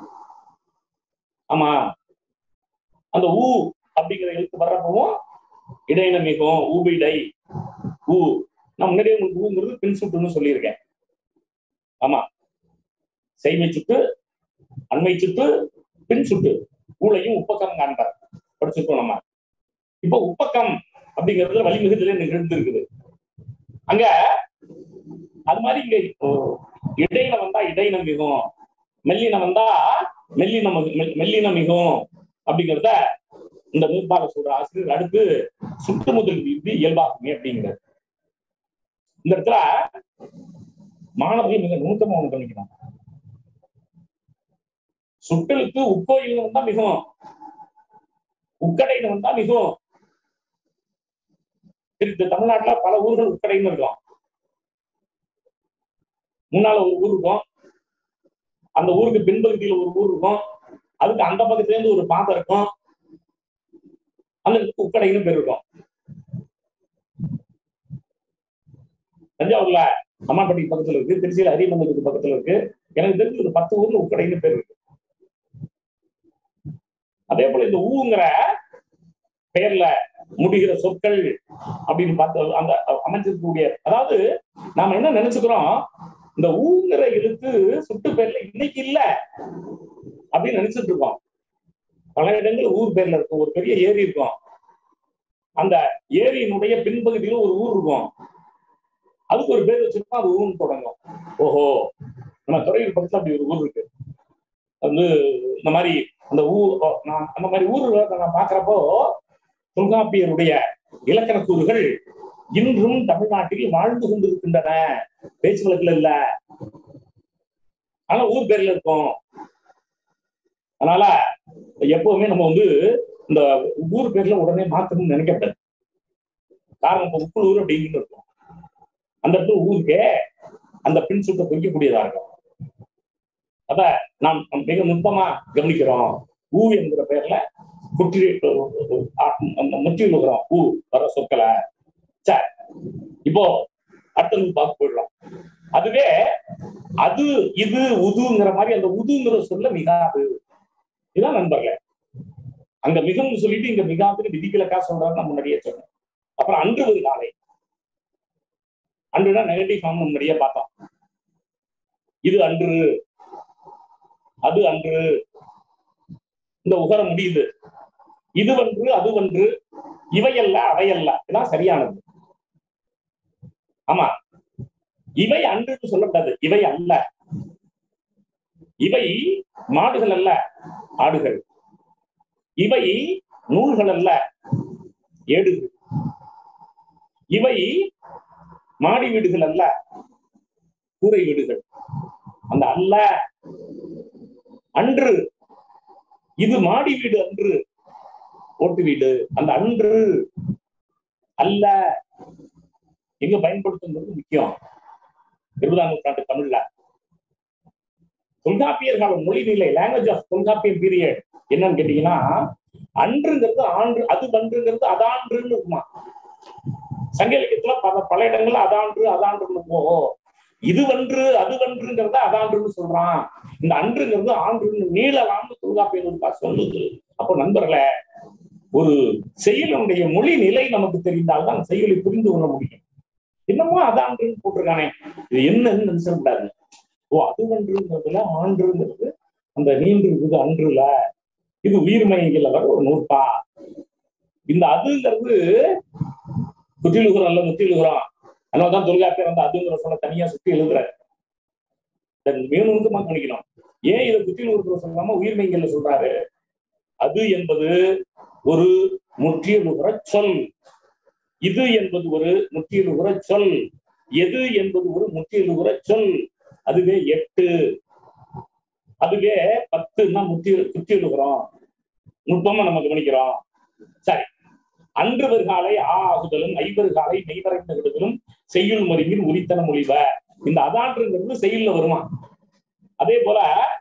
ஆமா அந்த ஊ அப்படிங்கிற எழுத்து வர்றப்பவும் இடையினம் மிகும் ஊபிடை ஊ நான் முன்னாடியே உங்களுக்கு ஊங்கிறது பின் சுட்டுன்னு சொல்லியிருக்கேன் ஆமா செய்மை சுட்டு அண்மை சுட்டு பின் சுட்டு ஊழையும் உப்பக்கம் காண்பார் படிச்சிருக்கோம் நம்ம இப்போ உப்பக்கம் அப்படிங்கிறதுல வலிமிகுதில நிகழ்ந்து இருக்குது அங்க அது மாதிரி இங்க இப்போ இடையில வந்தா இடையினம் மிகும் மெல்லினம் வந்தா மெல்லினம் மெல்- மெல்லினம் மிகும் அப்படிங்கிறத இந்த நூற்பாக சொல்ற ஆசிரியர் அடுத்து சுட்டு முதல் விதி இயல்பாகுமே அப்படிங்கிறது இந்த இடத்துல மாணவர்கள் மிக நுணுக்கமா ஒண்ணு கவனிக்கணும் சுட்டலுக்கு உக்கோயில் வந்தா மிகவும் உக்கடைன்னு வந்தா மிகவும் இருக்கு தமிழ்நாட்டுல பல ஊர்கள் உக்கடைன்னு இருக்கும் முன்னால ஒரு ஊர் இருக்கும் அந்த ஊருக்கு பின்பகுதியில ஒரு ஊர் இருக்கும் அதுக்கு அந்த பக்கத்துல இருந்து ஒரு பாதை இருக்கும் அந்த இடத்துக்கு உக்கடைன்னு பேர் இருக்கும் தஞ்சாவூர்ல அம்மாப்பட்டி பக்கத்துல இருக்கு திருச்சியில அரியமங்கலத்துக்கு பக்கத்துல இருக்கு எனக்கு தெரிஞ்சு ஒரு பத்து ஊர்ல உக்கடைன்னு பேர் இருக்கு அதே போல இந்த ஊங்கிற பெயர்ல முடிகிற சொற்கள் அப்படின்னு பார்த்து அந்த அமைஞ்சிருக்கக்கூடிய அதாவது நாம என்ன நினைச்சுக்கிறோம் இந்த ஊங்கிற எழுத்து சுட்டு பேர்ல இன்னைக்கு இல்ல அப்படின்னு நினைச்சிட்டு இருக்கோம் பல இடங்கள் ஊர் பேர்ல இருக்கும் ஒரு பெரிய ஏரி இருக்கும் அந்த ஏரியினுடைய பின்பகுதியில ஒரு ஊர் இருக்கும் அதுக்கு ஒரு பேர் வச்சிருக்கோம் அது ஊர்னு தொடங்கும் ஓஹோ நம்ம துறையூர் பக்கத்துல அப்படி ஒரு ஊர் இருக்கு வந்து இந்த மாதிரி அந்த ஊர் நான் அந்த மாதிரி ஊர்ல நான் பாக்குறப்போ தொல்காப்பியருடைய இலக்கண கூறுகள் இன்றும் தமிழ்நாட்டில் வாழ்ந்து கொண்டிருக்கின்றன பேச்சு வழக்குல இல்ல ஆனா ஊர் பேர்ல இருக்கும் அதனால எப்பவுமே நம்ம வந்து இந்த ஊர் பேர்ல உடனே மாத்தணும்னு நினைக்கப்படாது காரணம் இப்ப உப்புளூர் அப்படின்னு இருக்கும் அந்த இடத்துல ஊருக்கே அந்த பின் சுட்ட பொய்யக்கூடியதா இருக்கும் அத நாம் மிக நுட்பமா கவனிக்கிறோம் ஊ என்கிற பெயர்ல குற்றி முற்றிலுகிறோம் ஊ வர சொற்களை சரி இப்போ அடுத்த நூல் பார்க்க போயிடலாம் அதுவே அது இது உதுங்கிற மாதிரி அந்த உதுங்கிற சொல்ல மிகாது இதுதான் நண்பர்களே அங்க மிகவும் சொல்லிட்டு இங்க மிகாதுன்னு விதிவிலக்கா சொல்றாரு நான் முன்னாடியே சொன்னேன் அப்புறம் அன்று ஒரு நாளை அன்றுனா நெகட்டிவ் ஃபார்ம் முன்னாடியே பார்த்தோம் இது அன்று அது அன்று இந்த உகரம் முடியுது இதுவன்று அதுவன்று இவையல்ல அவையல்ல இதான் சரியானது ஆமா இவை அன்றுன்னு சொல்லக்கூடாது இவை அல்ல இவை மாடுகள் அல்ல ஆடுகள் இவை நூல்கள் அல்ல ஏடுகள் இவை மாடி வீடுகள் அல்ல கூரை வீடுகள் அந்த அல்ல அன்று இது மாடி வீடு அன்று ஓட்டு வீடு அந்த அன்று அல்ல எங்க பயன்படுத்துங்கிறது முக்கியம் இருபதாம் நூற்றாண்டு தமிழ்ல தொல்காப்பியர் காலம் மொழி நிலை லாங்குவேஜ் ஆஃப் தொல்காப்பியர் பீரியட் என்னன்னு கேட்டீங்கன்னா அன்றுங்கிறது ஆண்டு அது வன்றுங்கிறது அதான்றுன்னு இருக்குமா சங்க இலக்கியத்துல பல பல இடங்கள்ல அதான்று அதான்றுன்னு போகும் இது வன்று அது வன்றுங்கிறத அதான்றுன்னு சொல்றான் இந்த அன்றுங்கிறது ஆண்டுன்னு நீளலாம்னு தொல்காப்பியர் இருக்கா சொல்லுது அப்போ நண்பர்களே ஒரு செயலுடைய மொழி நிலை நமக்கு தெரிந்தால்தான் அந்த செயலை புரிந்து கொள்ள முடியும் என்னமோ அதான்றுன்னு போட்டிருக்கானே இது என்னன்னு நினைச்சக்கூடாது ஓ அது ஒன்றுங்கிறதுல ஆண்டுங்கிறது அந்த நீண்டு இருக்குது அன்றுல இது உயிர்மைகள் வர ஒரு நூற்பா இந்த அதுங்கிறது குற்றிலுகுரம் அல்ல முற்றிலுகுரம் அதனாலதான் தொல்காப்பியர் வந்து அதுங்கிற சொல்ல தனியா சுத்தி எழுதுறாரு வேணும்னு கவனிக்கணும் ஏன் இதை குற்றிலுகுரத்துல சொல்லாம உயிர்மைங்கள்ல சொல்றாரு அது என்பது ஒரு முற்றியலுகிற சொல் இது என்பது ஒரு முற்றியலுகிற சொல் எது என்பது ஒரு முற்றியலுகிற சொல் அதுவே எட்டு அதுவே பத்துன்னா முற்றி குத்தி எழுகிறோம் நுட்பமா நம்ம கவனிக்கிறோம் சரி அன்று வருகாலை ஆ ஆகுதலும் ஐவருகாலை மெய்வரைந்து விடுதலும் செய்யுள் மொழியின் உரித்தன மொழிவ இந்த அதான்றுங்கிறது செய்யுள்ல வருமா அதே போல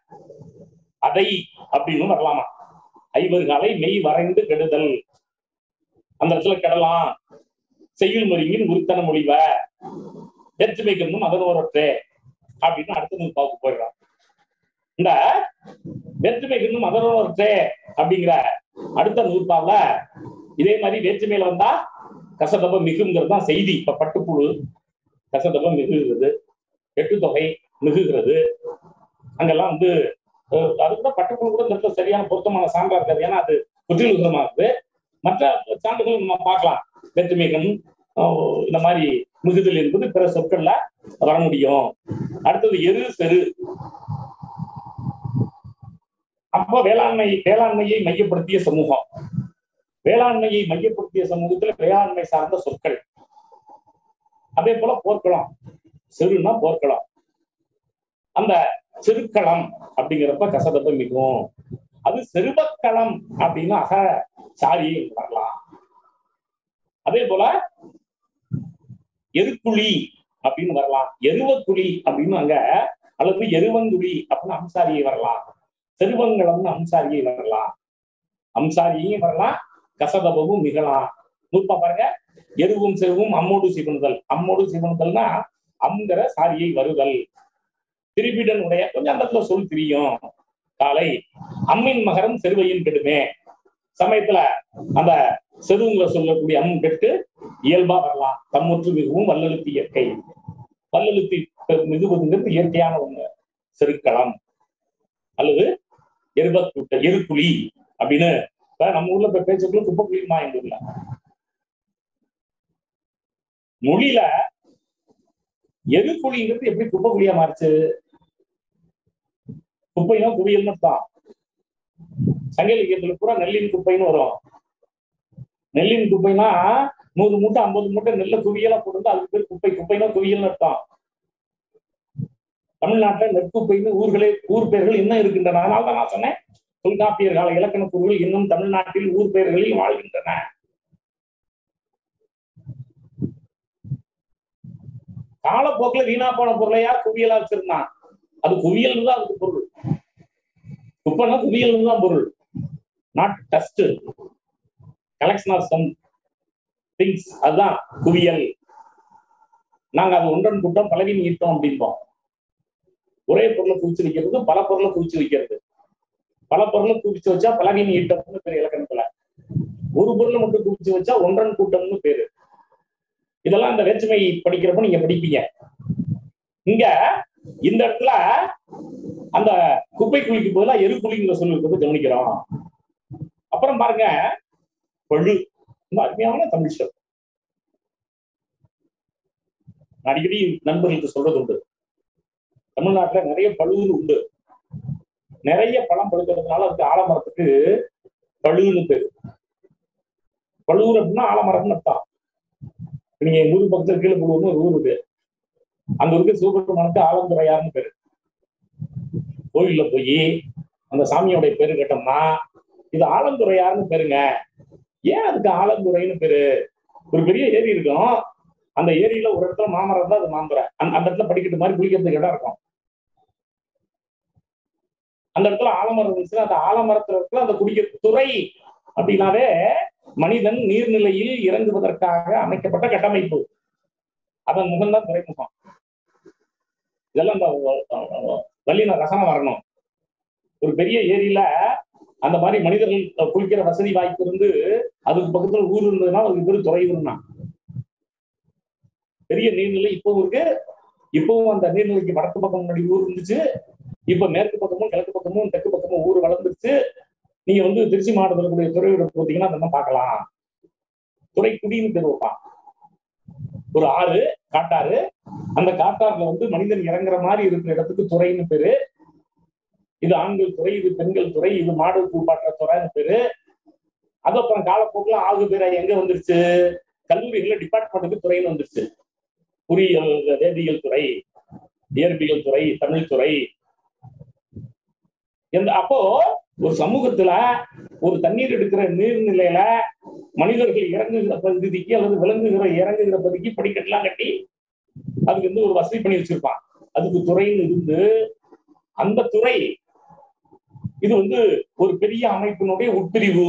அதை அப்படின்னு வரலாமா ஐவருகாலை மெய் வரைந்து கெடுதல் அந்த இடத்துல கெடலாம் செய்யுள் மொழியின் உரித்தன மொழிவ வேற்றுமைக்கணும் அதனோரற்றே அப்படின்னு அடுத்த நூற்பாவுக்கு போயிடுறான் இந்த வேற்றுமைக்கணும் அதனோரற்றே அப்படிங்கிற அடுத்த நூற்பாவுல இதே மாதிரி வேற்றுமையில வந்தா கசதப மிகுங்கிறது தான் செய்தி இப்ப பட்டுப்புழு கசதப மிகுகிறது எட்டு தொகை மிகுகிறது அங்கெல்லாம் வந்து அதுக்கு பட்டுப்புழு கூட இந்த இடத்துல சரியான பொருத்தமான சான்றா இருக்காது ஏன்னா அது குற்றிலுகரமா இருக்குது மற்ற சான்றுகள் நம்ம பார்க்கலாம் வேற்றுமைகள் இந்த மாதிரி மிகுதல் என்பது பிற சொற்கள்ல வர முடியும் அடுத்தது எரு செரு அப்போ வேளாண்மை வேளாண்மையை மையப்படுத்திய சமூகம் வேளாண்மையை மையப்படுத்திய சமூகத்துல வேளாண்மை சார்ந்த சொற்கள் அதே போல போர்க்களம் சிறுனா போர்க்களம் அந்த சிறுக்களம் அப்படிங்கிறப்ப கசதப்ப மிகும் அது செருபக்களம் அப்படின்னு அக சாரியை வரலாம் அதே போல எருக்குழி அப்படின்னு வரலாம் எருவக்குழி அப்படின்னு அங்க அல்லது எருவங்குழி அப்படின்னு அம்சாரியை வரலாம் செருவங்களம்னு அம்சாரியை வரலாம் அம்சாரியும் வரலாம் கசதபமும் மிகலாம் நூற்பா பாருங்க எருவும் செருவும் அம்மோடு சிவனுதல் அம்மோடு சிவனுதல்னா அம்ங்கிற சாரியை வருதல் திரிபிடன் உடைய கொஞ்சம் அந்த இடத்துல சொல் தெரியும் காலை அம்மின் மகரம் செருவையின் கெடுமே சமயத்துல அந்த செருவுங்களை சொல்லக்கூடிய அம் கெட்டு இயல்பா வரலாம் தம்முற்று மிகவும் வல்லெழுத்து இயற்கை வல்லெழுத்து மிகுவதுங்கிறது இயற்கையான ஒண்ணு செருக்களம் அல்லது எருபக்கூட்ட எருக்குழி அப்படின்னு நம்ம ஊர்ல இப்ப பேச்சுக்குள்ள குப்பை குழியுமா எங்க ஊர்ல மொழியில எருக்குழிங்கிறது எப்படி குப்பை குழியா மாறுச்சு குப்பைனா குவியல்னு தான் சங்க இலக்கியத்துல பூரா நெல்லின் குப்பைன்னு வரும் நெல்லின் குப்பைனா நூறு மூட்டை ஐம்பது மூட்டை நெல்ல குவியலா போட்டு அதுக்கு பேர் குப்பை குப்பைனா குவியல்னு அர்த்தம் தமிழ்நாட்டுல நெற்குப்பைன்னு ஊர்களே ஊர் பெயர்கள் இன்னும் இருக்கின்றன அதனால தான் நான் சொன்னேன் தொல்காப்பியர் கால இலக்கண கூறுகள் இன்னும் தமிழ்நாட்டில் ஊர் பெயர்களில் வாழ்கின்றன காலப்போக்கில் வீணா போன பொருளையா குவியலா வச்சிருந்தான் அது குவியல் தான் அதுக்கு பொருள் குப்பைனா குவியல் தான் பொருள் not dust collection of some things அதுதான் குவியல் நாங்க அது ஒன்றன் கூட்டம் பலவின் ஈட்டம் அப்படின்போம் ஒரே பொருளை குவிச்சு வைக்கிறது பல பொருளை குவிச்சு வைக்கிறது பல பொருளை குவிச்சு வச்சா பலவின் ஈட்டம்னு பேர் இலக்கணத்துல ஒரு பொருளை மட்டும் குவிச்சு வச்சா ஒன்றன் கூட்டம்னு பேரு இதெல்லாம் இந்த வேற்றுமை படிக்கிறப்ப நீங்க படிப்பீங்க இங்க இந்த இடத்துல அந்த குப்பை குழிக்கு போதா எரு குழிங்கிற சொல்லிருக்கிறது கவனிக்கிறோம் அப்புறம் பாருங்க பழு ரொம்ப அருமையான தமிழ் சொல் அடிக்கடி நண்பர்களுக்கு சொல்றது உண்டு தமிழ்நாட்டுல நிறைய பழுவுன்னு உண்டு நிறைய பழம் பழுக்கிறதுனால அதுக்கு ஆலமரத்துக்கு பழுன்னு பேரு பழுவூர் அப்படின்னா ஆலமரம்னு அர்த்தம் நீங்க எங்க ஊர் பக்கத்துல கீழே புழுவுன்னு ஒரு ஊர் இருக்கு அந்த ஊருக்கு சிவபெருமானுக்கு ஆலந்துறையார்னு பேரு கோயில்ல போய் அந்த சாமியோடைய பேரு கேட்டோம்னா இது ஆலந்துறையார்னு பேருங்க ஏன் அதுக்கு ஆலந்துறைன்னு பேரு ஒரு பெரிய ஏரி இருக்கும் அந்த ஏரியில ஒரு இடத்துல மாமரம் தான் அது மாமரம் அந்த அந்த இடத்துல படிக்கட்டு மாதிரி குளிக்கிறதுக்கு இடம் இருக்கும் அந்த இடத்துல ஆலமரம் இருந்துச்சுன்னா அந்த ஆலமரத்துல இடத்துல அந்த குடிக்கிற துறை அப்படின்னாவே மனிதன் நீர்நிலையில் இறங்குவதற்காக அமைக்கப்பட்ட கட்டமைப்பு அதன் முகம்தான் துறைமுகம் இதெல்லாம் இந்த வல்லின ரசனம் வரணும் ஒரு பெரிய ஏரியில அந்த மாதிரி மனிதர்கள் குளிக்கிற வசதி வாய்ப்பு இருந்து அதுக்கு பக்கத்துல ஊர் இருந்ததுன்னா அதுக்கு பேரு துறையூர்னா பெரிய நீர்நிலை இப்பவும் இருக்கு இப்பவும் அந்த நீர்நிலைக்கு வடக்கு பக்கம் முன்னாடி ஊர் இருந்துச்சு இப்ப மேற்கு பக்கமும் கிழக்கு பக்கமும் தெற்கு பக்கமும் ஊர் வளர்ந்துருச்சு நீங்க வந்து திருச்சி மாவட்டத்தில் கூடிய துறையூர் போத்தீங்கன்னா அதெல்லாம் பார்க்கலாம் துறைக்குடின்னு பேர் வைப்பான் ஒரு ஆறு காட்டாறு அந்த காட்டாறுல வந்து மனிதன் இறங்குற மாதிரி இருக்கிற இடத்துக்கு துறைன்னு பேரு இது ஆண்கள் துறை இது பெண்கள் துறை இது மாடு கூப்பாட்டுற துறைன்னு பேரு அது அப்புறம் காலப்போக்கில் ஆகு பேரா எங்க வந்துருச்சு கல்லூரிகள டிபார்ட்மெண்ட்டுக்கு துறைன்னு வந்துருச்சு பொறியியல் வேதியியல் துறை இயற்பியல் துறை தமிழ் துறை எந்த அப்போ ஒரு சமூகத்துல ஒரு தண்ணீர் எடுக்கிற நீர்நிலையில மனிதர்கள் இறங்குகிற பகுதிக்கு அல்லது விலங்குகிற இறங்குகிற பகுதிக்கு படிக்கட்டுலாம் கட்டி அதுக்கு வந்து ஒரு வசதி பண்ணி வச்சிருப்பான் அதுக்கு துறைன்னு இருந்து அந்த துறை இது வந்து ஒரு பெரிய அமைப்பினுடைய உட்பிரிவு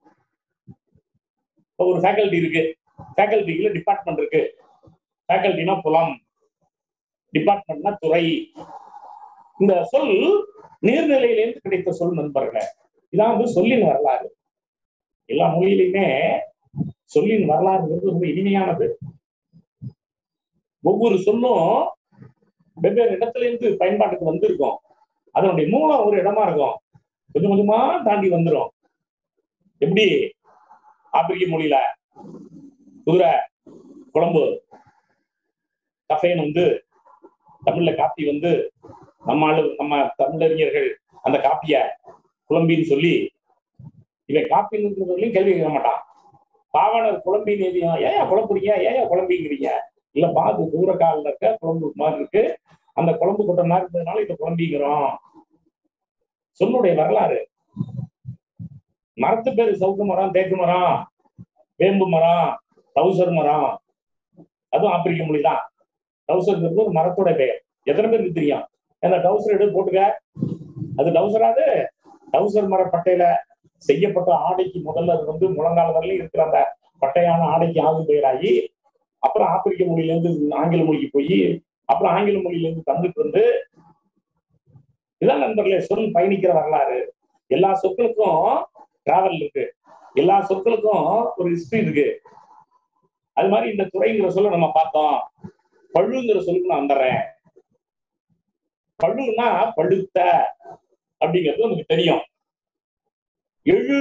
ஒரு ஃபேக்கல்டி இருக்கு ஃபேக்கல்டிக்குள்ள டிபார்ட்மெண்ட் இருக்கு ஃபேக்கல்டினா புலம் டிபார்ட்மெண்ட்னா துறை இந்த சொல் நீர்நிலையிலேருந்து கிடைத்த சொல் நண்பர்களே இதான் வந்து சொல்லின் வரலாறு எல்லா மொழியிலுமே சொல்லின் வரலாறுங்கிறது ரொம்ப இனிமையானது ஒவ்வொரு சொல்லும் வெவ்வேறு இடத்துல இருந்து பயன்பாட்டுக்கு வந்திருக்கும் அதனுடைய மூலம் ஒரு இடமா இருக்கும் கொஞ்சம் கொஞ்சமா தாண்டி வந்துடும் எப்படி ஆப்பிரிக்க மொழியில குதிரை குழம்பு கஃபேன் வந்து தமிழ்ல காப்பி வந்து நம்ம ஆளு நம்ம தமிழறிஞர்கள் அந்த காப்பிய குழம்பின்னு சொல்லி இவன் காப்பின்னு கேள்வி கேட்க மாட்டான் பாவனர் குழம்பின்னு எதையும் ஏன் குழம்புறீங்க ஏன் குழம்பிங்கிறீங்க இல்ல பாது தூர காலில் இருக்க குழம்பு மாதிரி இருக்கு அந்த குழம்பு கொட்ட மாதிரி இருந்ததுனால இதை குழம்பிக்கிறோம் சொல்லுடைய வரலாறு மரத்து பேரு சவுக்கு மரம் தேக்கு மரம் வேம்பு மரம் டவுசர் மரம் அதுவும் ஆப்பிரிக்க மொழி தான் டவுசர்ங்கிறது ஒரு மரத்தோட பெயர் எத்தனை பேருக்கு தெரியும் ஏன்னா டவுசர் எடுத்து போட்டுக்க அது டவுசராது டவுசர் மர பட்டையில செய்யப்பட்ட ஆடைக்கு முதல்ல அது வந்து முழங்கால வரலையும் இருக்கிற அந்த பட்டையான ஆடைக்கு ஆகும் பெயராகி அப்புறம் ஆப்பிரிக்க மொழியில இருந்து ஆங்கில மொழிக்கு போய் அப்புறம் ஆங்கில மொழியில இருந்து தமிழுக்கு வந்து இதான் நண்பர்களே சொல் பயணிக்கிற வரலாறு எல்லா சொற்களுக்கும் டிராவல் இருக்கு எல்லா சொற்களுக்கும் ஒரு ஹிஸ்டரி இருக்கு அது மாதிரி இந்த துறைங்கிற சொல்ல நம்ம பார்த்தோம் பழுங்கிற சொல்லுக்கு நான் வந்துடுறேன் பழுன்னா பழுத்த அப்படிங்கிறது நமக்கு தெரியும் எழு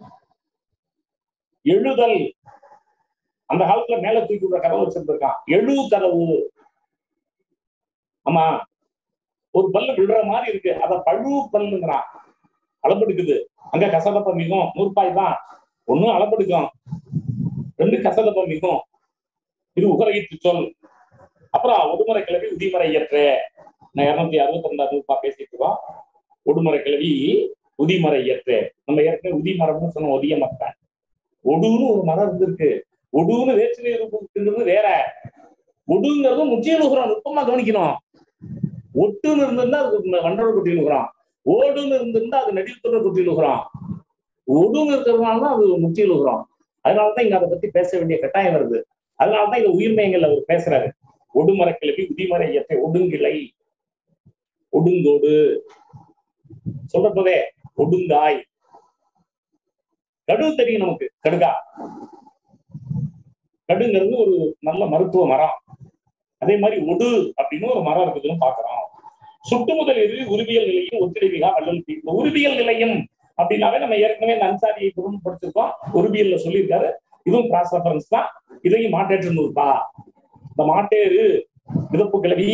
எழுதல் அந்த காலத்துல மேல தூக்கி விடுற கதவு வச்சிருந்திருக்கான் எழு கதவு ஆமா ஒரு பல்லு விழுற மாதிரி இருக்கு அத பழு பல்லுங்கிறான் அளப்பெடுக்குது அங்க கசதப்ப மிகும் நூற்பாய் தான் ஒண்ணும் அளப்பெடுக்கும் ரெண்டு கசதப்ப மிகும் இது உகரகித்து சொல் அப்புறம் ஒடுமுறை கிளவி உதிமறை இயற்று நான் இருநூத்தி அறுபத்தி ரெண்டாவது ரூபா பேசிட்டு இருக்கோம் ஒடுமுறை கிளவி உதிமறை இயற்று நம்ம ஏற்கனவே உதிமரம்னு சொன்ன ஒதிய மரத்தை ஒடுன்னு ஒரு மரம் இருந்திருக்கு ஒடுன்னு வேற்றுமை இருக்குங்கிறது வேற ஒடுங்கிறது முக்கிய நுகரம் நுட்பமா கவனிக்கணும் ஒட்டுன்னு இருந்திருந்தா அது வண்டோட குட்டி நுகரம் ஓடுன்னு இருந்திருந்தா அது நடிவுத்தோட குட்டி நுகரம் ஒடுன்னு இருக்கிறதுனால தான் அது முக்கிய நுகரம் அதனாலதான் இங்க அதை பத்தி பேச வேண்டிய கட்டாயம் வருது அதனாலதான் இந்த உயிர்மயங்கள் அவர் பேசுறாரு ஒடுமர கிளவி உதிமர இயற்கை ஒடுங்கிளை ஒடுங்கோடு சொல்ற போதே ஒடுங்காய் கடு தெரியும் நமக்கு கடுகா கடுங்கிறது ஒரு நல்ல மருத்துவ மரம் அதே மாதிரி ஒடு அப்படின்னு ஒரு மரம் இருக்குதுன்னு பாக்குறோம் சுட்டு முதல் இரு உருவியல் நிலையும் ஒத்திடைவிகா வள்ளல் இந்த உருவியல் நிலையம் அப்படின்னாவே நம்ம ஏற்கனவே இந்த அன்சாரியை குடும்பம் படிச்சிருக்கோம் உருவியல்ல சொல்லியிருக்காரு இதுவும் கிராஸ் ரெஃபரன்ஸ் தான் இதையும் மாட்டேற்று நூற்பா இந்த மாட்டேறு மிதப்பு கிளவி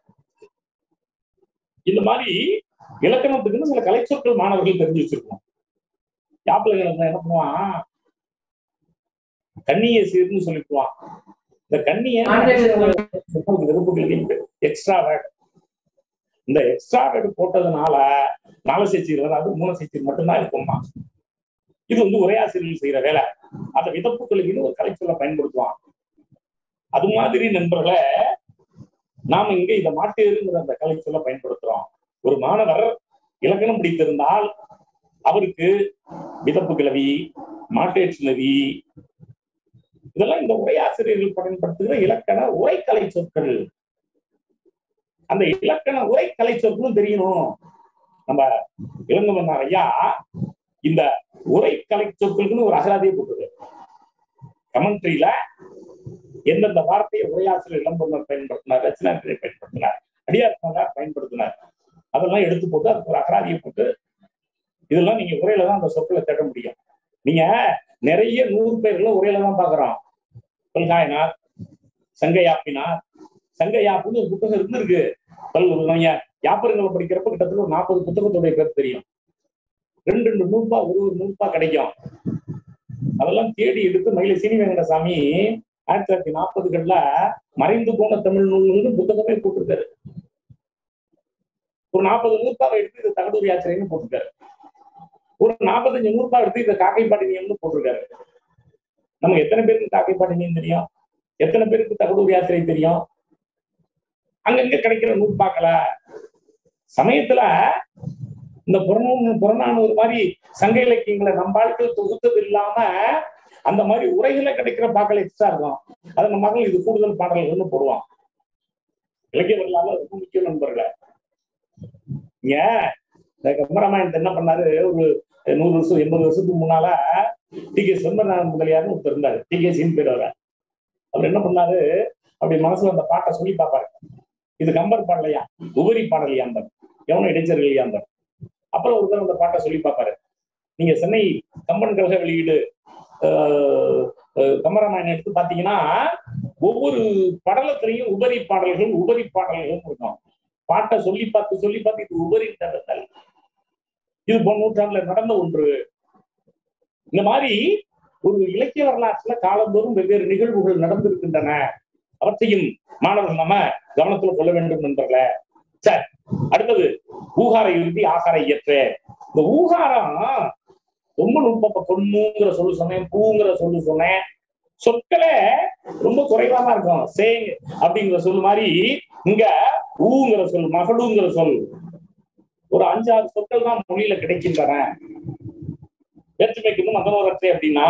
இந்த மாதிரி இலக்கணத்துக்குன்னு சில கலைச்சொற்கள் மாணவர்கள் தெரிஞ்சு வச்சிருக்கோம் யாப்பில் என்ன பண்ணுவான் கண்ணிய சீர்னு சொல்லிக்குவான் இந்த கண்ணிய விருப்பு கிளவி எக்ஸ்ட்ரா வேர்ட் இந்த எக்ஸ்ட்ரா வேர்டு போட்டதுனால நாலு சேச்சீர் வராது மூணு சேச்சீர் மட்டும்தான் இருக்குமா இது வந்து உரையாசிரியர்கள் செய்யற வேலை அந்த விதப்பு கல்வின்னு ஒரு கலைச்சொல்ல பயன்படுத்துவான் அது மாதிரி நண்பர்களை நாம இங்க இந்த மாட்டேருங்கிற அந்த கலைச்சொல்ல பயன்படுத்துறோம் ஒரு மாணவர் இலக்கணம் பிடித்திருந்தால் அவருக்கு விதப்பு கிளவி மாட்டேற்று நதி இதெல்லாம் இந்த உரையாசிரியர்கள் பயன்படுத்துகிற இலக்கண உரைக்கலை சொற்கள் அந்த இலக்கண உரைக்கலை சொற்களும் தெரியணும் நம்ம இளங்கமன்னார் ஐயா இந்த உரைக்கலை சொற்களுக்குன்னு ஒரு அகராதியை போட்டுரு கமெண்ட்ரியில எந்தெந்த வார்த்தையை உரையாசிரியர் இளம்பொன்னர் பயன்படுத்தினார் ரச்சனாசிரியர் பயன்படுத்தினார் அடியார் பயன்படுத்தினார் அதெல்லாம் எடுத்து போட்டு அதுக்கு ஒரு அகராதியை போட்டு இதெல்லாம் நீங்க உரையில தான் அந்த சொற்களை தேட முடியும் நீங்க நிறைய நூறு பேர்களை உரையில தான் பாக்குறோம் தொல்காயனார் சங்கையாப்பினார் சங்கையாப்புன்னு ஒரு புத்தகம் இருந்திருக்கு பல் நீங்க யாப்பருங்களை படிக்கிறப்ப கிட்டத்தட்ட ஒரு நாற்பது புத்தகத்துடைய பேர் தெரியும் ரெண்டு ரெண்டு நூறுபா ஒரு ஒரு நூறுபா கிடைக்கும் அதெல்லாம் தேடி எடுத்து மயில சீனி வெங்கடசாமி ஆயிரத்தி தொள்ளாயிரத்தி நாற்பதுகள்ல மறைந்து போன தமிழ் நூல்னு புத்தகமே போட்டிருக்காரு ஒரு நாற்பது நூறுபாவை எடுத்து இது தகடூர் யாத்திரைன்னு போட்டிருக்காரு ஒரு நாற்பத்தஞ்சு நூறுபா எடுத்து இந்த காக்கை பாட்டினியம்னு போட்டிருக்காரு நமக்கு எத்தனை பேருக்கு காக்கை பாட்டினியம் தெரியும் எத்தனை பேருக்கு தகடூர் யாத்திரை தெரியும் அங்கங்க கிடைக்கிற நூற்பாக்கள சமயத்துல இந்த புறநூறு புறநானூறு மாதிரி சங்க இலக்கியங்களை நம்ம ஆட்கள் தொகுத்தது இல்லாம அந்த மாதிரி உரைகளை கிடைக்கிற பாக்கள் எக்ஸ்ட்ரா இருக்கும் அதை நம்ம மகள் இது கூடுதல் பாடல்கள்னு போடுவான் இலக்கிய வரலாறு ரொம்ப முக்கிய நண்பர்களை இங்க இந்த கம்பராமாயணத்தை என்ன பண்ணாரு ஒரு நூறு வருஷம் எண்பது வருஷத்துக்கு முன்னால டி கே செம்பநாதன் முதலியார்னு ஒருத்தர் இருந்தாரு டி கே சின் பேர் அவர் அவர் என்ன பண்ணாரு அப்படி மனசுல அந்த பாட்டை சொல்லி பார்ப்பாரு இது கம்பர் பாடலையா உபரி பாடலையாம்பர் எவனும் இடைச்சர்களையாம்பர் அப்புறம் ஒரு தடவை அந்த பாட்டை சொல்லி பார்ப்பாரு நீங்க சென்னை கம்பன் கழக வெளியீடு கம்பராமாயணம் எடுத்து பாத்தீங்கன்னா ஒவ்வொரு படலத்திலையும் உபரி பாடல்கள் உபரி பாடல்கள் இருக்கும் பாட்டை சொல்லி பார்த்து சொல்லி பார்த்து இது உபரி தடத்தல் இது போன நூற்றாண்டுல நடந்த ஒன்று இந்த மாதிரி ஒரு இலக்கிய வரலாற்றுல காலந்தோறும் வெவ்வேறு நிகழ்வுகள் நடந்திருக்கின்றன அவற்றையும் மாணவர்கள் நம்ம கவனத்துல கொள்ள வேண்டும் நண்பர்களே சரி அடுத்தது ஊகார இறுதி ஆகார இயற்று இந்த ஊகாரம் ரொம்ப நுட்பப்ப பொண்ணுங்கிற சொல்லு சொன்னேன் பூங்கிற சொல்லு சொன்னேன் சொற்களே ரொம்ப குறைவா தான் இருக்கும் சே அப்படிங்கிற சொல் மாதிரி இங்க ஊங்கிற சொல் மகளுங்கிற சொல் ஒரு அஞ்சாறு சொற்கள் தான் மொழியில கிடைக்கின்றன வேற்றுமைக்கு இன்னும் மகனோரற்றை அப்படின்னா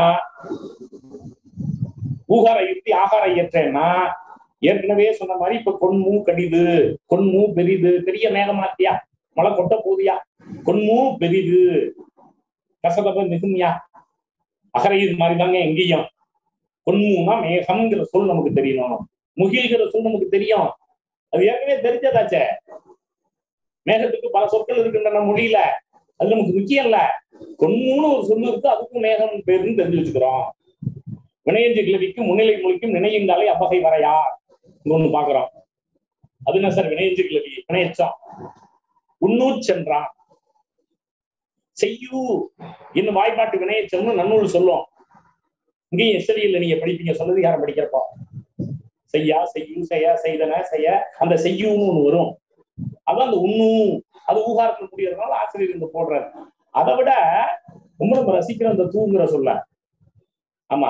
ஊகார இறுதி ஆகார இயற்றேன்னா ஏற்கனவே சொன்ன மாதிரி இப்ப கொன்மூ கடிது கொன்மூ பெரிது பெரிய மேகமாத்தியா மழை கொட்ட போதியா கொன்மூ பெரிது கசதப்ப மிகுமியா அகரை இது மாதிரி தாங்க எங்கேயும் கொன்மூனா மேகம்ங்கிற சொல் நமக்கு தெரியணும் முகில்கிற சொல் நமக்கு தெரியும் அது ஏற்கனவே தெரிஞ்சதாச்சே மேகத்துக்கு பல சொற்கள் இருக்கின்றன மொழியில அது நமக்கு முக்கியம் இல்ல கொன்மூன்னு ஒரு சொல்லு இருக்கு அதுக்கும் மேகம் பேருன்னு தெரிஞ்சு வச்சுக்கிறோம் வினையஞ்சு கிளவிக்கு முன்னிலை மொழிக்கும் நினையுங்காலே அப்பகை வரையா ஒண்ணு பாக்குறோம் அது என்ன சார் வினையஞ்சு கிளவி வினையச்சம் உன்னூர் சென்றான் செய்யூ இன்னும் வாய்ப்பாட்டு வினையச்சம்னு நன்னூல் சொல்லுவோம் இங்கேயும் எஸ்எல்இல நீங்க படிப்பீங்க சொன்னது யாரும் படிக்கிறப்போ செய்யா செய்யூ செய்ய செய்தன செய்ய அந்த செய்யூன்னு ஒண்ணு வரும் அதான் அந்த உண்ணு அது ஊகாரத்தில் முடியறதுனால ஆசிரியர் இங்க போடுறாரு அதை விட ரொம்ப நம்ம ரசிக்கிற அந்த தூங்குற சொல்ல ஆமா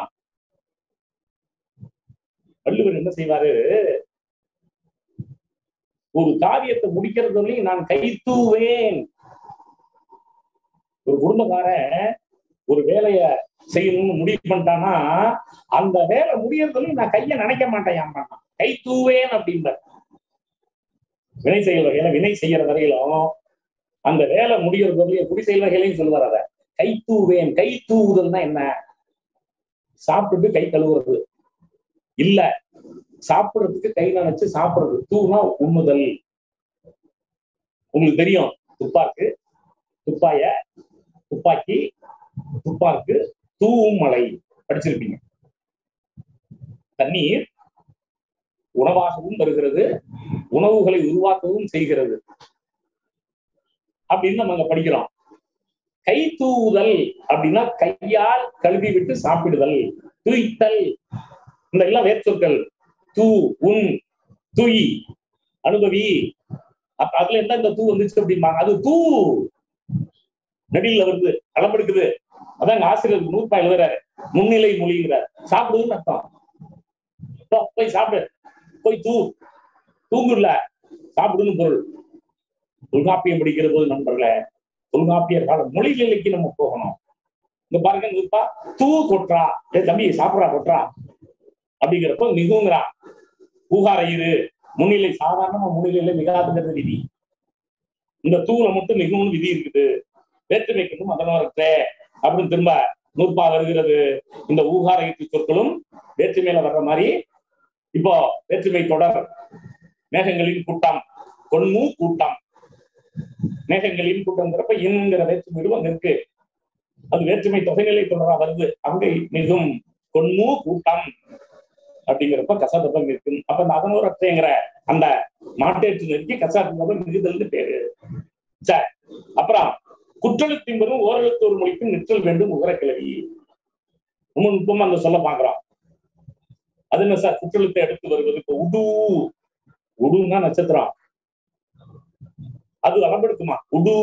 வள்ளுவர் என்ன செய்வாரு ஒரு காரியத்தை முடிக்கிறதுலையும் நான் கை தூவேன் ஒரு குடும்பக்காரன் ஒரு வேலைய செய்யணும்னு முடிவு பண்ணிட்டானா அந்த வேலை முடியறதுலையும் நான் கைய நினைக்க மாட்டேன் கை தூவேன் அப்படின்ற வினை செய்ய வகையில வினை செய்யற வரையிலும் அந்த வேலை முடியறது வரையிலும் குடி செயல் வகையிலையும் சொல்லுவார் அத கை தூவேன் கை தூவுதல்னா என்ன சாப்பிட்டுட்டு கை கழுவுறது இல்ல சாப்பிடுறதுக்கு கை நினைச்சு சாப்பிடுறது தூனா உண்ணுதல் உங்களுக்கு தெரியும் துப்பாக்கு துப்பாய துப்பாக்கி துப்பாக்கு தூவும் மலை படிச்சிருப்பீங்க தண்ணீர் உணவாகவும் வருகிறது உணவுகளை உருவாக்கவும் செய்கிறது அப்படின்னு நம்ம அங்க படிக்கிறோம் கை தூவுதல் அப்படின்னா கையால் கழுவி விட்டு சாப்பிடுதல் துய்த்தல் இந்த எல்லாம் வேர்ச்சொற்கள் தூ உன் துய் அனுபவி அப்ப அதுல என்ன இந்த தூ வந்துச்சு அப்படிம்பாங்க அது தூ நடில வருது களப்படுக்குது அதான் எங்க ஆசிரியர் நூற்பா எழுதுறாரு முன்னிலை மொழிங்கிறார் சாப்பிடுதுன்னு அர்த்தம் போ, போய் சாப்பிடு போய் தூ தூங்குல சாப்பிடுன்னு பொருள் தொல்காப்பியம் படிக்கிற போது நண்பர்களே தொல்காப்பியர் கால மொழி நிலைக்கு நம்ம போகணும் இங்க பாருங்க நூற்பா தூ கொட்டுறா ஏ தம்பி சாப்பிடா கொட்டுறா அப்படிங்கிறப்ப மிகுங்கிறா பூகார இரு முன்னிலை சாதாரண முன்னிலையில மிகாதுங்கிறது விதி இந்த தூளை மட்டும் மிகவும் விதி இருக்குது வேற்றுமைக்கு மதனவரத்தே அப்படின்னு திரும்ப நூற்பா வருகிறது இந்த ஊகார ஈட்டு சொற்களும் வேற்றுமையில வர்ற மாதிரி இப்போ வேற்றுமை தொடர் மேகங்களின் கூட்டம் கொன்மு கூட்டம் மேகங்களின் கூட்டம்ங்கிறப்ப இன்ங்கிற வேற்றுமை அங்க இருக்கு அது வேற்றுமை தொகைநிலை தொடரா வருது அங்கே மிகும் கொன்மு கூட்டம் அப்படிங்கிறப்ப கசதபம் இருக்கு அப்ப இந்த அதனோரத்தைங்கிற அந்த மாட்டேற்று நெருக்கி கசாதபம் மிகுதல்னு பேரு சரி அப்புறம் குற்றெழுத்தின் பெரும் ஓரெழுத்து ஒரு மொழிக்கும் நிற்றல் வேண்டும் உகர கிளவி ரொம்ப நுட்பமா அந்த சொல்ல பாக்குறோம் அது என்ன சார் குற்றெழுத்தை எடுத்து வருவது இப்ப உடு உடுன்னா நட்சத்திரம் அது அளவெடுக்குமா உடு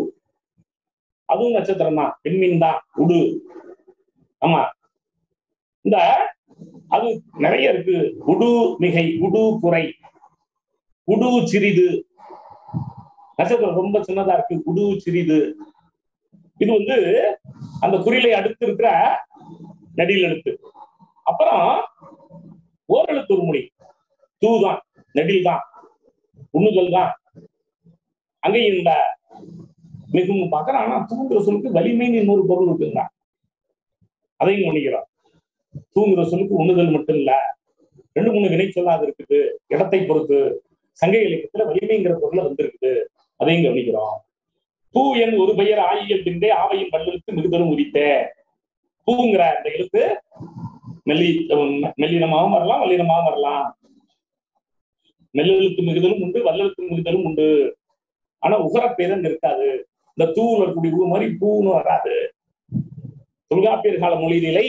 அதுவும் நட்சத்திரம் தான் விண்மீன் தான் உடு ஆமா இந்த அது நிறைய இருக்கு உடு மிகை உடு குறை உடு சிறிது நட்சத்திரம் ரொம்ப சின்னதா இருக்கு உடு சிறிது இது வந்து அந்த குறிலை அடுத்து இருக்கிற நடில் எழுத்து அப்புறம் ஓரெழுத்து ஒரு மொழி தூ தான் நெடில் தான் உண்ணுதல் தான் அங்கே இந்த மிகவும் பார்க்கறோம் ஆனா தூங்குற சொல்லுக்கு வலிமைன்னு இன்னொரு பொருள் இருக்குங்க அதையும் கவனிக்கிறோம் தூங்குற சொல்லுக்கு உண்ணுதல் மட்டும் இல்ல ரெண்டு மூணு வினை சொல்லாது இருக்குது இடத்தை பொறுத்து சங்க இலக்கியத்துல வலிமைங்கிற பொருள் வந்திருக்குது அதையும் கவனிக்கிறோம் பூ என் ஒரு பெயர் ஆயியல் பின்பே ஆவையின் வல்லெழுத்து மிகுதலும் உரித்தே பூங்கிற அந்த எழுத்து மெல்லி மெல்லினமாகவும் வரலாம் வல்லினமாகவும் வரலாம் மெல்லெழுத்து மிகுதலும் உண்டு வல்லெழுத்து மிகுதலும் உண்டு ஆனா உகர பேதம் இருக்காது இந்த தூள் இருக்கக்கூடிய ஊ மாதிரி பூன்னு வராது தொல்காப்பியர் கால மொழி நிலை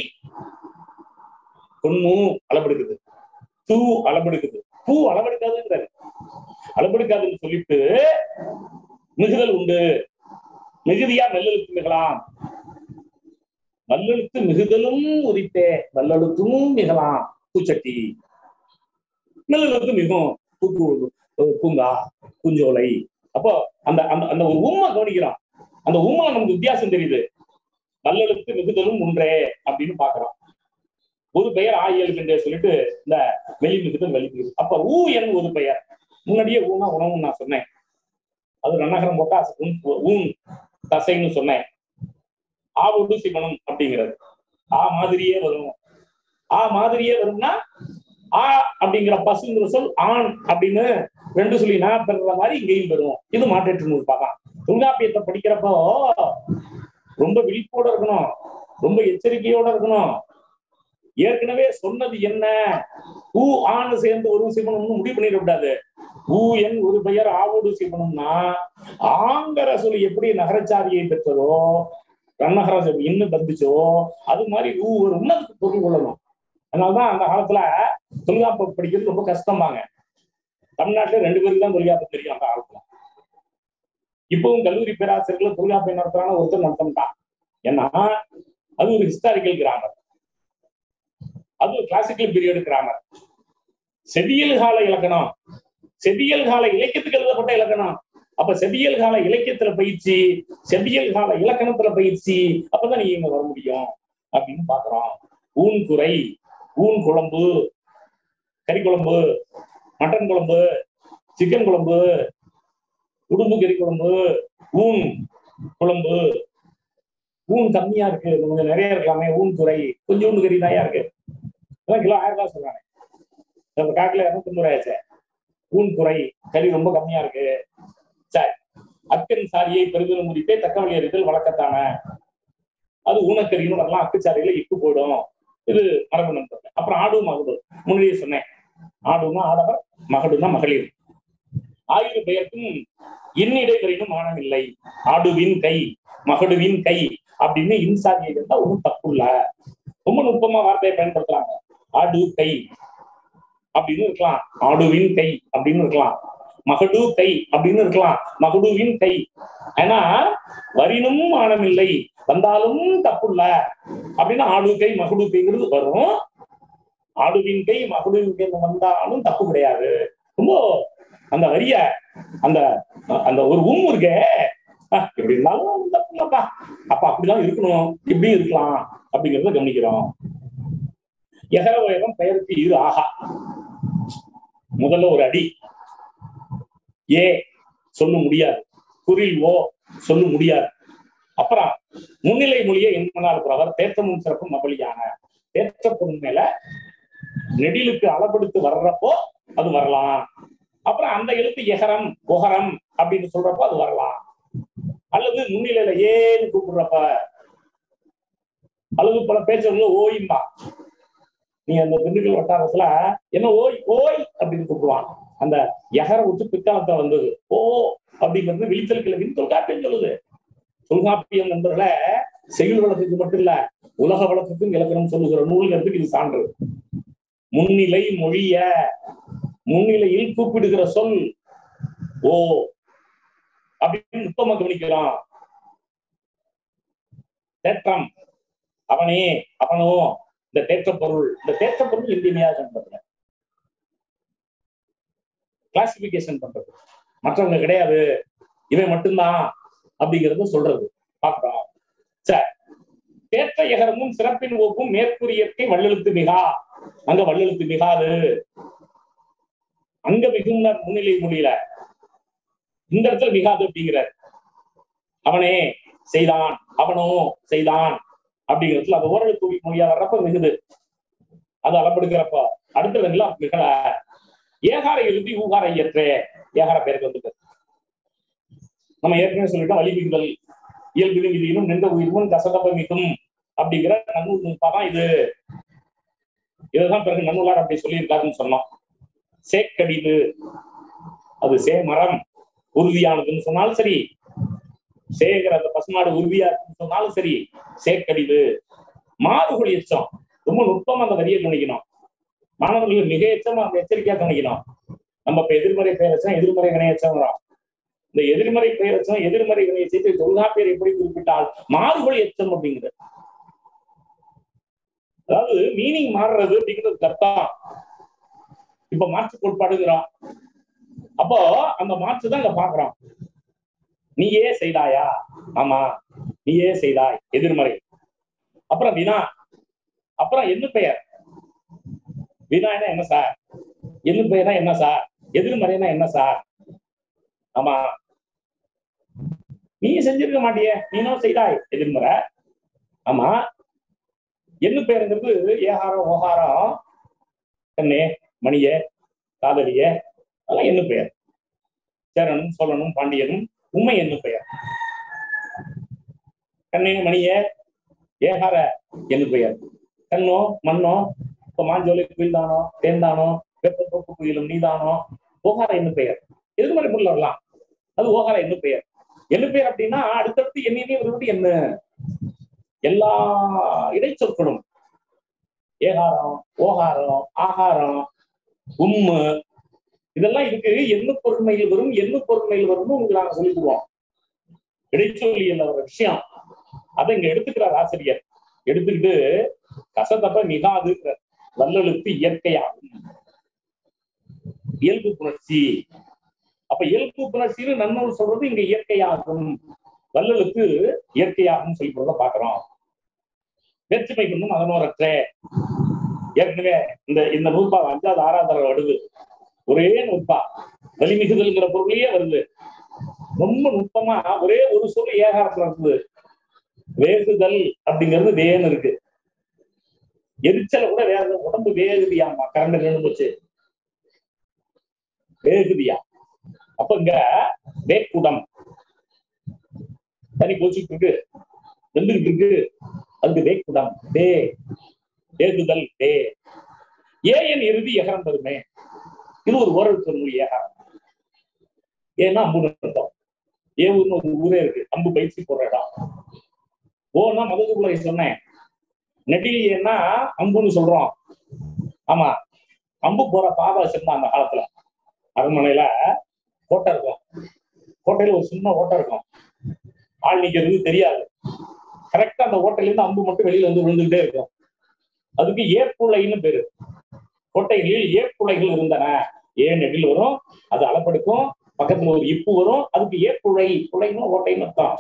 பொண்ணு அளவெடுக்குது தூ அளவெடுக்குது பூ அளவெடுக்காதுங்கிறாரு அளவெடுக்காதுன்னு சொல்லிட்டு மிகுதல் உண்டு மிகுதியா மெல்லெழுத்து மிகலாம் வல்லெழுத்து மிகுதலும் உரித்தே வல்லெழுத்தும் மிகலாம் பூச்சட்டி மெல்லெழுத்து மிகும் பூக்கு பூங்கா பூஞ்சோலை அப்போ அந்த அந்த அந்த ஒரு உண்மை கவனிக்கிறோம் அந்த உண்மை நமக்கு வித்தியாசம் தெரியுது வல்லெழுத்து மிகுதலும் ஒன்றே அப்படின்னு பாக்குறோம் ஒரு பெயர் ஆயியல் என்றே சொல்லிட்டு இந்த வெளி மிகுதல் வெளி மிகுதல் அப்ப ஊ என் ஒரு பெயர் முன்னாடியே ஊனா உணவுன்னு நான் சொன்னேன் அது நன்னகரம் போட்டா உன் ஊன் தசைன்னு சொன்னேன் ஆவுடு சிவனம் அப்படிங்கிறது ஆ மாதிரியே வரும் ஆ மாதிரியே வரும்னா ஆ அப்படிங்கிற பசுங்கிற சொல் ஆண் அப்படின்னு ரெண்டு சொல்லி நான் பெறுற மாதிரி இங்கேயும் பெறும் இது மாற்றேற்று நூல் பார்க்கலாம் தொல்காப்பியத்தை படிக்கிறப்போ ரொம்ப விழிப்போட இருக்கணும் ரொம்ப எச்சரிக்கையோட இருக்கணும் ஏற்கனவே சொன்னது என்ன ஊ ஆண் சேர்ந்து ஒரு சிவனம்னு முடிவு பண்ணிடக்கூடாது ஊ என் ஒரு பெயர் ஆவோடு சிவனம்னா ஆங்கர சொல்லி எப்படி நகரச்சாரியை பெற்றதோ ரன்னகர இன்னும் வந்துச்சோ அது மாதிரி ஊ ஒரு உன்னதுக்கு பொருள் கொள்ளணும் அதனாலதான் அந்த காலத்துல தொல்காப்பம் படிக்கிறது ரொம்ப கஷ்டமாங்க தமிழ்நாட்டுல ரெண்டு பேருக்கு தான் தொல்காப்பம் தெரியும் அந்த காலத்துல இப்பவும் கல்லூரி பேராசிரியர்கள் தொல்காப்பியம் நடத்துறான ஒருத்தர் நடத்தம்தான் ஏன்னா அது ஒரு ஹிஸ்டாரிக்கல் கிராமர் அது ஒரு கிளாசிக்கல் பீரியட் கிராமர் செவியல் கால இலக்கணம் செவியல் கால இலக்கியத்துக்கு எழுதப்பட்ட இலக்கணம் அப்ப செவியல் கால இலக்கியத்துல பயிற்சி செவியல் கால இலக்கணத்துல பயிற்சி அப்பதான் நீங்க இங்க வர முடியும் அப்படின்னு பாக்குறோம் ஊன் குறை ஊன் குழம்பு கறி குழம்பு மட்டன் குழம்பு சிக்கன் குழம்பு உடும்பு கறி குழம்பு ஊன் குழம்பு ஊன் கம்மியா இருக்கு கொஞ்சம் நிறைய இருக்கலாமே ஊன் குறை கொஞ்சோண்டு கறி தாயா இருக்கு அதான் கிலோ ஆயிரம் ரூபாய் சொல்றாங்க நம்ம காக்கில இரநூத்தம்பது ரூபாயாச்சே ஊன் குறை கறி ரொம்ப கம்மியா இருக்கு சரி அக்கன் சாரியை பெருதலும் முடிப்பே தக்க வழி அறிதல் வழக்கத்தான அது ஊனக்கறின்னு வரலாம் அக்குச்சாரியில இட்டு போயிடும் இது மரபு நண்பர் அப்புறம் ஆடு மகடு முன்னாடியே சொன்னேன் ஆடுனா ஆடவர் மகடுனா மகளிர் ஆயுத பெயர்க்கும் இன்னிடை வரையிலும் மானம் இல்லை ஆடுவின் கை மகடுவின் கை அப்படின்னு இன்சாரியை இருந்தா ஒன்றும் தப்பு இல்ல ரொம்ப நுட்பமா வார்த்தையை பயன்படுத்துறாங்க ஆடு கை அப்படின்னு இருக்கலாம் ஆடுவின் கை அப்படின்னு இருக்கலாம் மகடு கை அப்படின்னு இருக்கலாம் மகடுவின் கை ஏன்னா வரினும் ஆனமில்லை வந்தாலும் தப்புல்ல அப்படின்னா ஆடு கை மகுடு கைங்கிறது வரும் ஆடுவின் கை மகுடுவின் கை வந்தாலும் தப்பு கிடையாது ரொம்ப அந்த வரிய அந்த அந்த ஒரு உம் இருக்கே அஹ், இப்படி இருந்தாலும் தப்பு இல்லப்பா அப்ப அப்படிதான் இருக்கணும் இப்படி இருக்கலாம் அப்படிங்கறத கவனிக்கிறோம் எகர வேகம் பெயருக்கு இரு ஆகா முதல்ல ஒரு அடி ஏ சொல்ல முடியாது குறில் ஓ சொல்ல முடியாது அப்புறம் முன்னிலை மொழியை என்மனால் இருக்கிறவர் தேற்றமும் சிறப்பும் மகளியான தேற்றப்படும் மேல நெடிலுக்கு அளபடுத்து வர்றப்போ அது வரலாம் அப்புறம் அந்த எழுத்து எகரம் ஒகரம் அப்படின்னு சொல்றப்போ அது வரலாம் அல்லது முன்னிலையில ஏன்னு கூப்பிடுறப்ப அல்லது பல பேச்சவங்க ஓய்ம்பா நீ அந்த திண்டுக்கல் வட்டாரத்துல என்ன ஓய் ஓய் அப்படின்னு கூப்பிடுவான் அந்த எகர விட்டு பிற்காலத்தை வந்தது ஓ அப்படிங்கிறது விழித்தல் கிழவின் தொல்காப்பியம் சொல்லுது தொல்காப்பியம் நண்பர்கள செயல் வழக்குக்கு மட்டும் இல்ல உலக வழக்குக்கும் இலக்கணம் சொல்லுகிற நூல்களுக்கு இது சான்று முன்னிலை மொழிய முன்னிலையில் கூப்பிடுகிற சொல் ஓ அப்படின்னு நுட்பமா கவனிக்கலாம் தேற்றம் அவனே அவனோ இந்த தேற்ற பொருள் இந்த தேற்ற பொருள் இன்றியமையாக பண்றது கிளாசிபிகேஷன் பண்றது மற்றவங்க கிடையாது இவன் மட்டும்தான் அப்படிங்கறது சொல்றது பார்க்கிறோம் சரி தேற்ற எகரமும் சிறப்பின் ஓப்பும் மேற்கூறியற்கை வள்ளெழுத்து மிகா அங்க வள்ளெழுத்து மிகாது அங்க மிகுந்த முன்னிலை முடியல இந்த இடத்துல மிகாது அப்படிங்கிறார் அவனே செய்தான் அவனோ செய்தான் அப்படிங்கிறதுல அந்த ஓரளவு மொழியா வர்றப்ப மிகுது அது அளப்படுகிறப்ப அடுத்த இடங்கள்ல மிகல ஏகார எழுதி ஊகார இயற்றே ஏகார பேருக்கு வந்துட்டு நம்ம ஏற்கனவே சொல்லிட்டோம் வழி மிகுதல் இயல்பிலும் விதியிலும் நின்ற உயிரும் கசகப்ப மிகும் அப்படிங்கிற நன்னூல் நுட்பாதான் இது இதுதான் பிறகு நன்னூலார் அப்படி சொல்லியிருக்காருன்னு சொன்னோம் சேக்கடிது அது சே மரம் உறுதியானதுன்னு சொன்னாலும் சரி சேகர் அந்த பசுமாடு உறுதியா இருக்குன்னு சொன்னாலும் சரி சேக்கடிது மாறுகள் எச்சம் ரொம்ப நுட்பமா அந்த வரியை கவனிக்கணும் மாணவர்கள் மிக எச்சமா அந்த எச்சரிக்கையா கவனிக்கணும் நம்ம இப்ப எதிர்மறை பெயரச்சம் எதிர்மறை வினையச்சம் இந்த எதிர்மறை பெயரச்சம் எதிர்மறை வினையச்சத்தை தொல்காப்பியர் எப்படி குறிப்பிட்டால் மாறுகள் எச்சம் அப்படிங்கிறது அதாவது மீனிங் மாறுறது அப்படிங்கிறது அர்த்தம் இப்ப மாற்று கோட்பாடுங்கிறோம் அப்போ அந்த மாற்று தான் இங்க பாக்குறோம் நீயே செய்தாயா ஆமா நீயே செய்தாய் எதிர்மறை அப்புறம் வினா அப்புறம் என்ன பெயர் வினானா என்ன சார் என்ன பெயர்னா என்ன சார் எதிர்மறைனா என்ன சார் ஆமா நீ செஞ்சிருக்க மாட்டியே நீனும் செய்தாய் எதிர்மறை ஆமா என்ன பெயருங்கிறது ஏகாரம் ஓகாரம் கண்ணே மணியே காதலிய அதெல்லாம் என்ன பெயர் சேரனும் சோழனும் பாண்டியனும் உண்மை என்ன பெயர் கண்ணே மணிய ஏகார என்ன பெயர் கண்ணோ மண்ணோ இப்ப மாஞ்சோலை குயில் தானோ தேன்தானோ வெப்ப போக்கு குயிலும் நீதானோ ஓகார என்ன பெயர் எதிர்மறை பொருள் வரலாம் அது ஓகார என்ன பெயர் என்ன பெயர் அப்படின்னா அடுத்தடுத்து என்னையே விரும்பி என்ன எல்லா இடைச்சொற்களும் ஏகாரம் ஓகாரம் ஆகாரம் உம்மு இதெல்லாம் இதுக்கு என்ன பொருண்மையில் வரும் என்ன பொருண்மையில் வரும்னு உங்களுக்கு நாங்க சொல்லிடுவோம் இடைச்சொல்லியல் ஒரு விஷயம் அதை இங்க எடுத்துக்கிறார் ஆசிரியர் எடுத்துக்கிட்டு கசதப்ப மிகாதுங்கிற வல்லெழுத்து இயற்கையாகும் இயல்பு புணர்ச்சி அப்ப இயல்பு புணர்ச்சின்னு நன்னூல் சொல்றது இங்க இயற்கையாகும் வல்லெழுத்து இயற்கையாகும் சொல்லி பொருளை பாக்குறோம் வேற்றுமை கொண்டும் அதனோரற்ற ஏற்கனவே இந்த இந்த நூற்பா அஞ்சாவது ஆறாவது வருது ஒரே நுட்பா வலிமிகுதல்ங்கிற பொருளையே வருது ரொம்ப நுட்பமா ஒரே ஒரு சொல் ஏகாரத்துல இருக்குது வேகுதல் அப்படிங்கிறது வேன்னு இருக்கு எரிச்சல கூட வேற உடம்பு வேகுதியாமா கரண்ட் நின்று போச்சு வேகுதியா அப்ப இங்க வேக்குடம் தனி கோச்சிட்டு இருக்கு வெந்துகிட்டு இருக்கு அதுக்கு வேக்குடம் வே வேகுதல் வே ஏன் இறுதி எகரம் வருமே இது ஒரு ஓரழுத்த மொழி ஏகாரம் ஏன்னா அம்பு அர்த்தம் ஏ ஊர்னு ஒரு ஊரே இருக்கு அம்பு பயிற்சி போடுற இடம் ஓன்னா மதுக்குள்ள சொன்னேன் நெடிலியன்னா அம்புன்னு சொல்றோம் ஆமா அம்பு போற பாதை வச்சிருந்தான் அந்த காலத்துல அரண்மனையில கோட்டை இருக்கும் கோட்டையில ஒரு சின்ன ஓட்டை இருக்கும் ஆள் நிக்கிறது தெரியாது கரெக்டா அந்த ஓட்டையில இருந்து அம்பு மட்டும் வெளியில வந்து விழுந்துகிட்டே இருக்கும் அதுக்கு ஏற்புழைன்னு பேரு கோட்டைகளில் ஏற்புழைகள் இருந்தன ஏ நெடில் வரும் அது அளப்பெடுக்கும் பக்கத்துல ஒரு இப்பு வரும் அதுக்கு ஏற்புழை புழைன்னு ஓட்டைன்னு அர்த்தம்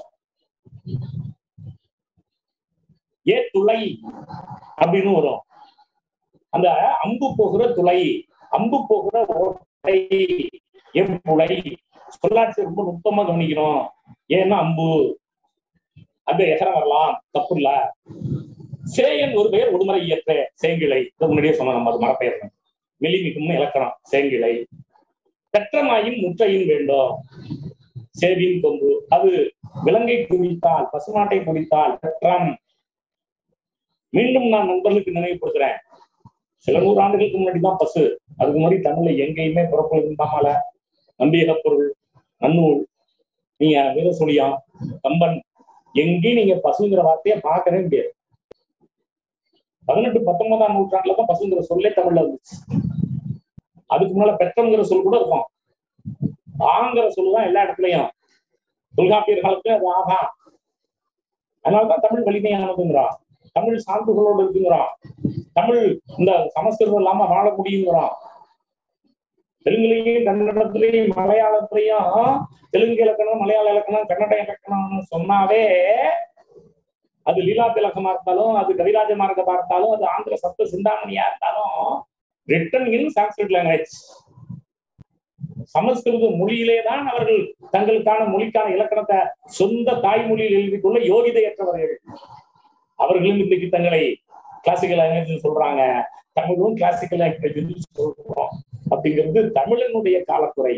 ஏத்துளை அப்படின்னு வரும் அந்த அம்பு போகிற துளை அம்பு போகிற ஓட்டை ஏற்புழை சொல்லாட்சி ரொம்ப நுட்பமா கவனிக்கணும் ஏன்னா அம்பு அங்க எகர வரலாம் தப்பு இல்ல சேயன் ஒரு பெயர் ஒருமுறை இயற்ற சேங்கிழை இது முன்னாடியே சொன்ன நம்ம அது மரப்பெயர் மெலிமிகும் இலக்கணம் சேங்கிழை பெற்றமாயும் முற்றையும் வேண்டும் சேவின் கொம்பு அது விலங்கை குறித்தால் பசுமாட்டை குறித்தால் பெற்றம் மீண்டும் நான் நண்பர்களுக்கு நினைவுபடுத்துறேன் சில நூறு ஆண்டுகளுக்கு முன்னாடி தான் பசு அதுக்கு முன்னாடி தமிழ்ல எங்கேயுமே பிறப்பு இருந்தாமல நம்பியக பொருள் நன்னூல் நீங்க வீரசொலியம் கம்பன் எங்கேயும் நீங்க பசுங்கிற வார்த்தையை பார்க்கவே முடியாது பதினெட்டு பத்தொன்பதாம் நூற்றாண்டுல தான் பசுங்கிற சொல்லே தமிழ்ல வந்துச்சு அதுக்கு முன்னால பெற்றம்ங்கிற சொல் கூட இருக்கும் ஆங்கிற சொல் தான் எல்லா இடத்துலயும் தொல்காப்பியர் காலத்துல அது ஆகா அதனாலதான் தமிழ் வலிமையானதுங்கிறான் தமிழ் சான்றுகளோடு இருக்குங்கிறான் தமிழ் இந்த சமஸ்கிருதம் இல்லாம வாழ முடியுங்கிறான் தெலுங்குலையும் கன்னடத்திலையும் மலையாளத்திலையும் தெலுங்கு இலக்கணம் மலையாள இலக்கணம் கன்னட இலக்கணம்னு சொன்னாவே அது லீலா திலகமா இருந்தாலும் அது கவிராஜ மார்க்கமா இருந்தாலும் அது ஆந்திர சப்த சிந்தாமணியா இருந்தாலும் ரிட்டன் இன் சான்ஸ்கிரிட் லாங்குவேஜ் சமஸ்கிருத மொழியிலே தான் அவர்கள் தங்களுக்கான மொழிக்கான இலக்கணத்தை சொந்த தாய்மொழியில் எழுதிக் கொள்ள யோகிதையற்றவர்கள் அவர்களும் இன்னைக்கு தங்களை கிளாசிக்கல் லாங்குவேஜ் சொல்றாங்க தமிழும் கிளாசிக்கல் லாங்குவேஜ் சொல்றோம் அப்படிங்கிறது தமிழனுடைய காலத்துறை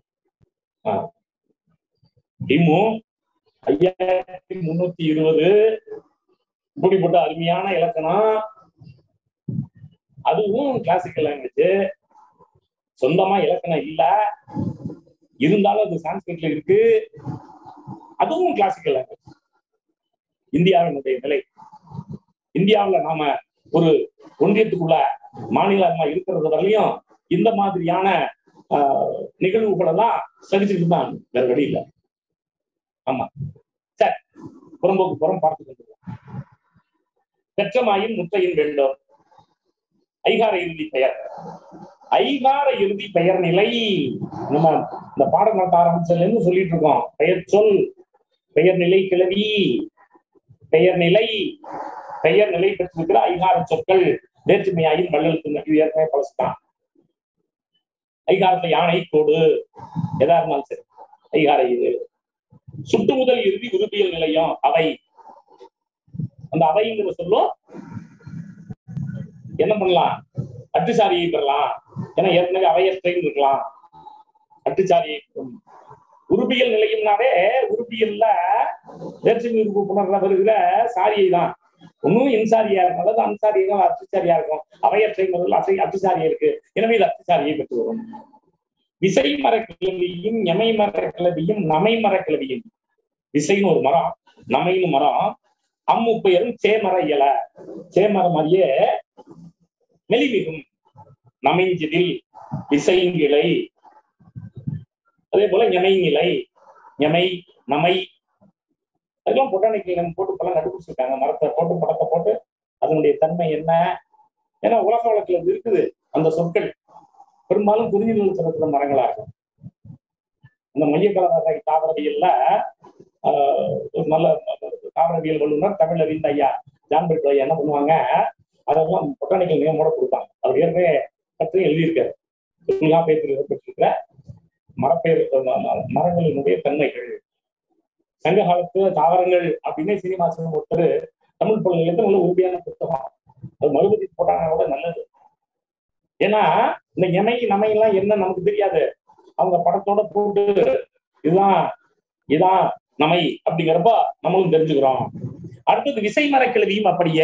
கிமு ஐயாயிரத்தி முன்னூத்தி இருபது இப்படிப்பட்ட அருமையான இலக்கணம் அதுவும் கிளாசிக்கல் லாங்குவேஜ் சொந்தமா இலக்கணம் இல்ல இருந்தாலும் அது சான்ஸ்கிரிட்ல இருக்கு அதுவும் கிளாசிக்கல் லாங்குவேஜ் இந்தியாவினுடைய நிலை இந்தியாவுல நாம ஒரு ஒன்றியத்துக்குள்ள மாநிலமா இருக்கிறது வரலையும் இந்த மாதிரியான நிகழ்வுகள் எல்லாம் சகிச்சுட்டு தான் வேற வழி இல்லை ஆமா சரி புறம்போக்கு புறம் பார்த்து கொண்டிருக்கோம் பெற்றமாயின் முத்தையின் வேண்டும் ஐகார இறுதி பெயர் ஐகார இறுதி பெயர் நிலை நம்ம இந்த பாடம் நடத்த ஆரம்பிச்சதுல இருந்து சொல்லிட்டு இருக்கோம் பெயர் சொல் பெயர் நிலை கிளவி பெயர் நிலை பெயர் நிலை பெற்றிருக்கிற ஐகார சொற்கள் வேற்றுமையாயின் வள்ளலுக்கு இது ஏற்கனவே பழசுதான் ஐகாரத்துல யானை கோடு எதா இருந்தாலும் சரி ஐகார இது சுட்டு முதல் இறுதி உறுதியல் நிலையம் அவை அந்த அவைங்கிற சொல்லும் என்ன பண்ணலாம் அட்டுச்சாரியை பெறலாம் ஏன்னா ஏற்கனவே அவையற்றைன்னு இருக்கலாம் அட்டுச்சாரியை உருபியல் நிலையம்னாவே உருபியல்ல வேற்றுமை உறுப்பு புணர்ல வருகிற சாரியை தான் ஒன்னும் இன்சாரியா இருக்கும் அல்லது அன்சாரியா அத்துச்சாரியா இருக்கும் அவையற்றை முதல்ல அசை அத்துச்சாரியா இருக்கு எனவே இது அத்துச்சாரியை பெற்று வரும் விசை மரக்கிழவியும் எமை மரக்கிழவியும் நமை மரக்கிழவியும் விசைன்னு ஒரு மரம் நமைன்னு மரம் அம்மு பெயரும் சேமர இல சேமர மாதிரியே மெலிமிகும் நமைஞ்சிதில் விசைங்கிளை அதே போல ஞமைநிலை ஞமை நமை அதெல்லாம் பொட்டானிக்கல் நம்ம போட்டு பல கண்டுபிடிச்சிருக்காங்க மரத்தை போட்டு படத்தை போட்டு அதனுடைய தன்மை என்ன ஏன்னா உலக வழக்குல இது இருக்குது அந்த சொற்கள் பெரும்பாலும் குறிஞ்சிகள் சிறக்கிற மரங்களா இருக்கும் அந்த மையக்கலவகை தாவரவியல்ல ஆஹ் ஒரு நல்ல தாவரவியல் வல்லுநர் தமிழ் அறிந்த ஐயா ஜான்பெட் ஐயா என்ன பண்ணுவாங்க அதெல்லாம் பொட்டானிக்கல் நேமோட கொடுப்பாங்க அவர் ஏற்கனவே பற்றி எழுதியிருக்காரு தொல்காப்பியத்தில் பெற்றிருக்கிற மரப்பெயர் மரங்களினுடைய தன்மைகள் சங்க காலத்து தாவரங்கள் அப்படின்னே சீனிவாசன் ஒருத்தர் தமிழ் பல்கலைக்கழகத்துல நல்ல உறுதியான புத்தகம் அது மறுபதி போட்டாங்கன்னா கூட நல்லது ஏன்னா இந்த எமை நமை எல்லாம் என்ன நமக்கு தெரியாது அவங்க படத்தோட போட்டு இதுதான் இதான் நமை அப்படிங்கிறப்ப நம்மளும் தெரிஞ்சுக்கிறோம் அடுத்தது விசை மரக்கிழவியும் அப்படியே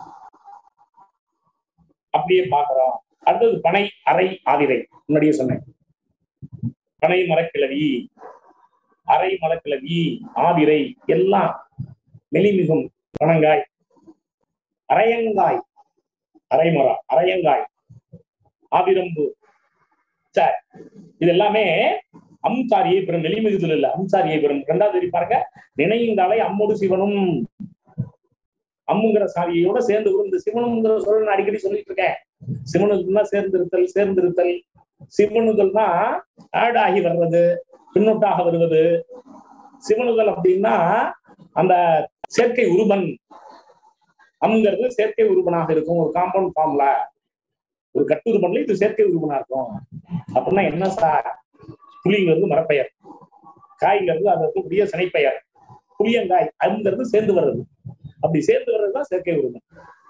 அப்படியே பாக்குறோம் அடுத்தது பனை அரை ஆதிரை முன்னாடியே சொன்னேன் பனை மரக்கிழவி அரை மரக்கிழவி ஆதிரை எல்லாம் மெலிமிகும் பனங்காய் அரையங்காய் அரைமரம் அரையங்காய் ஆதிரம்பு சார் இது எல்லாமே அம்சாரியை பெறும் வெளிமிகுதல் இல்ல அம்சாரியை பெறும் ரெண்டாவது வரி பாருங்க நினைந்தாலே அம்மோடு சிவனும் அம்முங்கிற சாரியோட சேர்ந்து வரும் இந்த சிவனுங்கிற சொல்ல நான் அடிக்கடி சொல்லிட்டு இருக்கேன் சிவனுக்குன்னா சேர்ந்திருத்தல் சேர்ந்திருத்தல் சிவனுதல்னா ஆட் ஆகி வர்றது பின்னொட்டாக வருவது சிவனுதல் அப்படின்னா அந்த செயற்கை உருவன் அம்ங்கிறது செயற்கை உருவனாக இருக்கும் ஒரு காம்பவுண்ட் ஃபார்ம்ல ஒரு கட்டுருவன்ல இது செயற்கை உருவனா இருக்கும் அப்படின்னா என்ன சார் புளிங்கிறது மரப்பெயர் காய்ங்கிறது அது இருக்கக்கூடிய சினைப்பெயர் புளியங்காய் அதுங்கிறது சேர்ந்து வர்றது அப்படி சேர்ந்து வர்றதுதான் செயற்கை உருவம்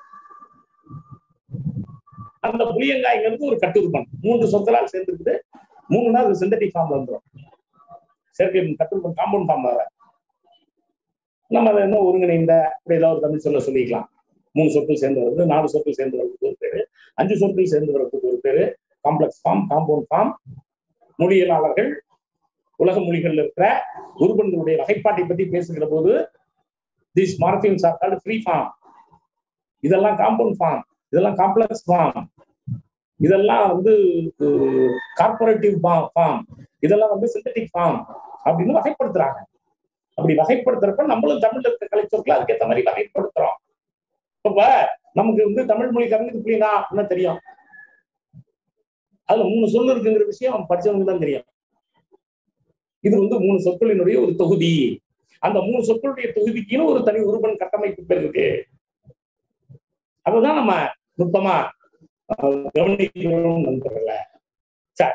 அந்த புளியங்காய்ங்கிறது ஒரு கட்டுருவன் மூன்று சொற்களால் சேர்ந்துருக்குது மூணு நாள் அது சிந்தட்டிக் ஃபார்ம்ல வந்துடும் செயற்கை கட்டுருவன் காம்பவுண்ட் ஃபார்ம் வர நம்ம அதை என்ன ஒருங்கிணைந்த அப்படி ஏதாவது ஒரு தமிழ் சொல்ல சொல்லிக்கலாம் மூணு சொற்கள் சேர்ந்து வருது நாலு சொற்கள் சேர்ந்து வர்றதுக்கு ஒரு பேரு அஞ்சு சொற்கள் சேர்ந்து வர்றதுக்கு ஒரு பேரு காம்ப்ளெக்ஸ் ஃபார்ம் காம்பவுண்ட் ஃபார்ம் மொழியியலாளர்கள் உலக மொழிகள்ல இருக்கிற உருவங்களுடைய வகைப்பாட்டை பற்றி பேசுகிற போது this morphemes are called free form இதெல்லாம் காம்பவுண்ட் ஃபார்ம் இதெல்லாம் காம்ப்ளெக்ஸ் ஃபார்ம் இதெல்லாம் வந்து கார்பரேட்டிவ் ஃபார்ம் இதெல்லாம் வந்து சிந்தட்டிக் ஃபார்ம் அப்படின்னு வகைப்படுத்துறாங்க அப்படி வகைப்படுத்துறப்ப நம்மளும் தமிழ்ல இருக்க கலைச்சொற்களை அதுக்கேற்ற மாதிரி வகைப்படுத்துறோம் இப்ப நமக்கு வந்து தமிழ் மொழி கலந்துக்கு புரியுதா அப்படின்னு தெரியும் அதுல மூணு சொல் இருக்குங்கிற விஷயம் படிச்சவங்க தான் தெரியும் இது வந்து மூணு சொற்களினுடைய ஒரு தொகுதி அந்த மூணு சொற்களுடைய தொகுதிக்குன்னு ஒரு தனி உருவன் கட்டமைப்பு பேர் இருக்கு அதுதான் நம்ம நுட்பமா கவனிக்கிறோம் நண்பர்கள சரி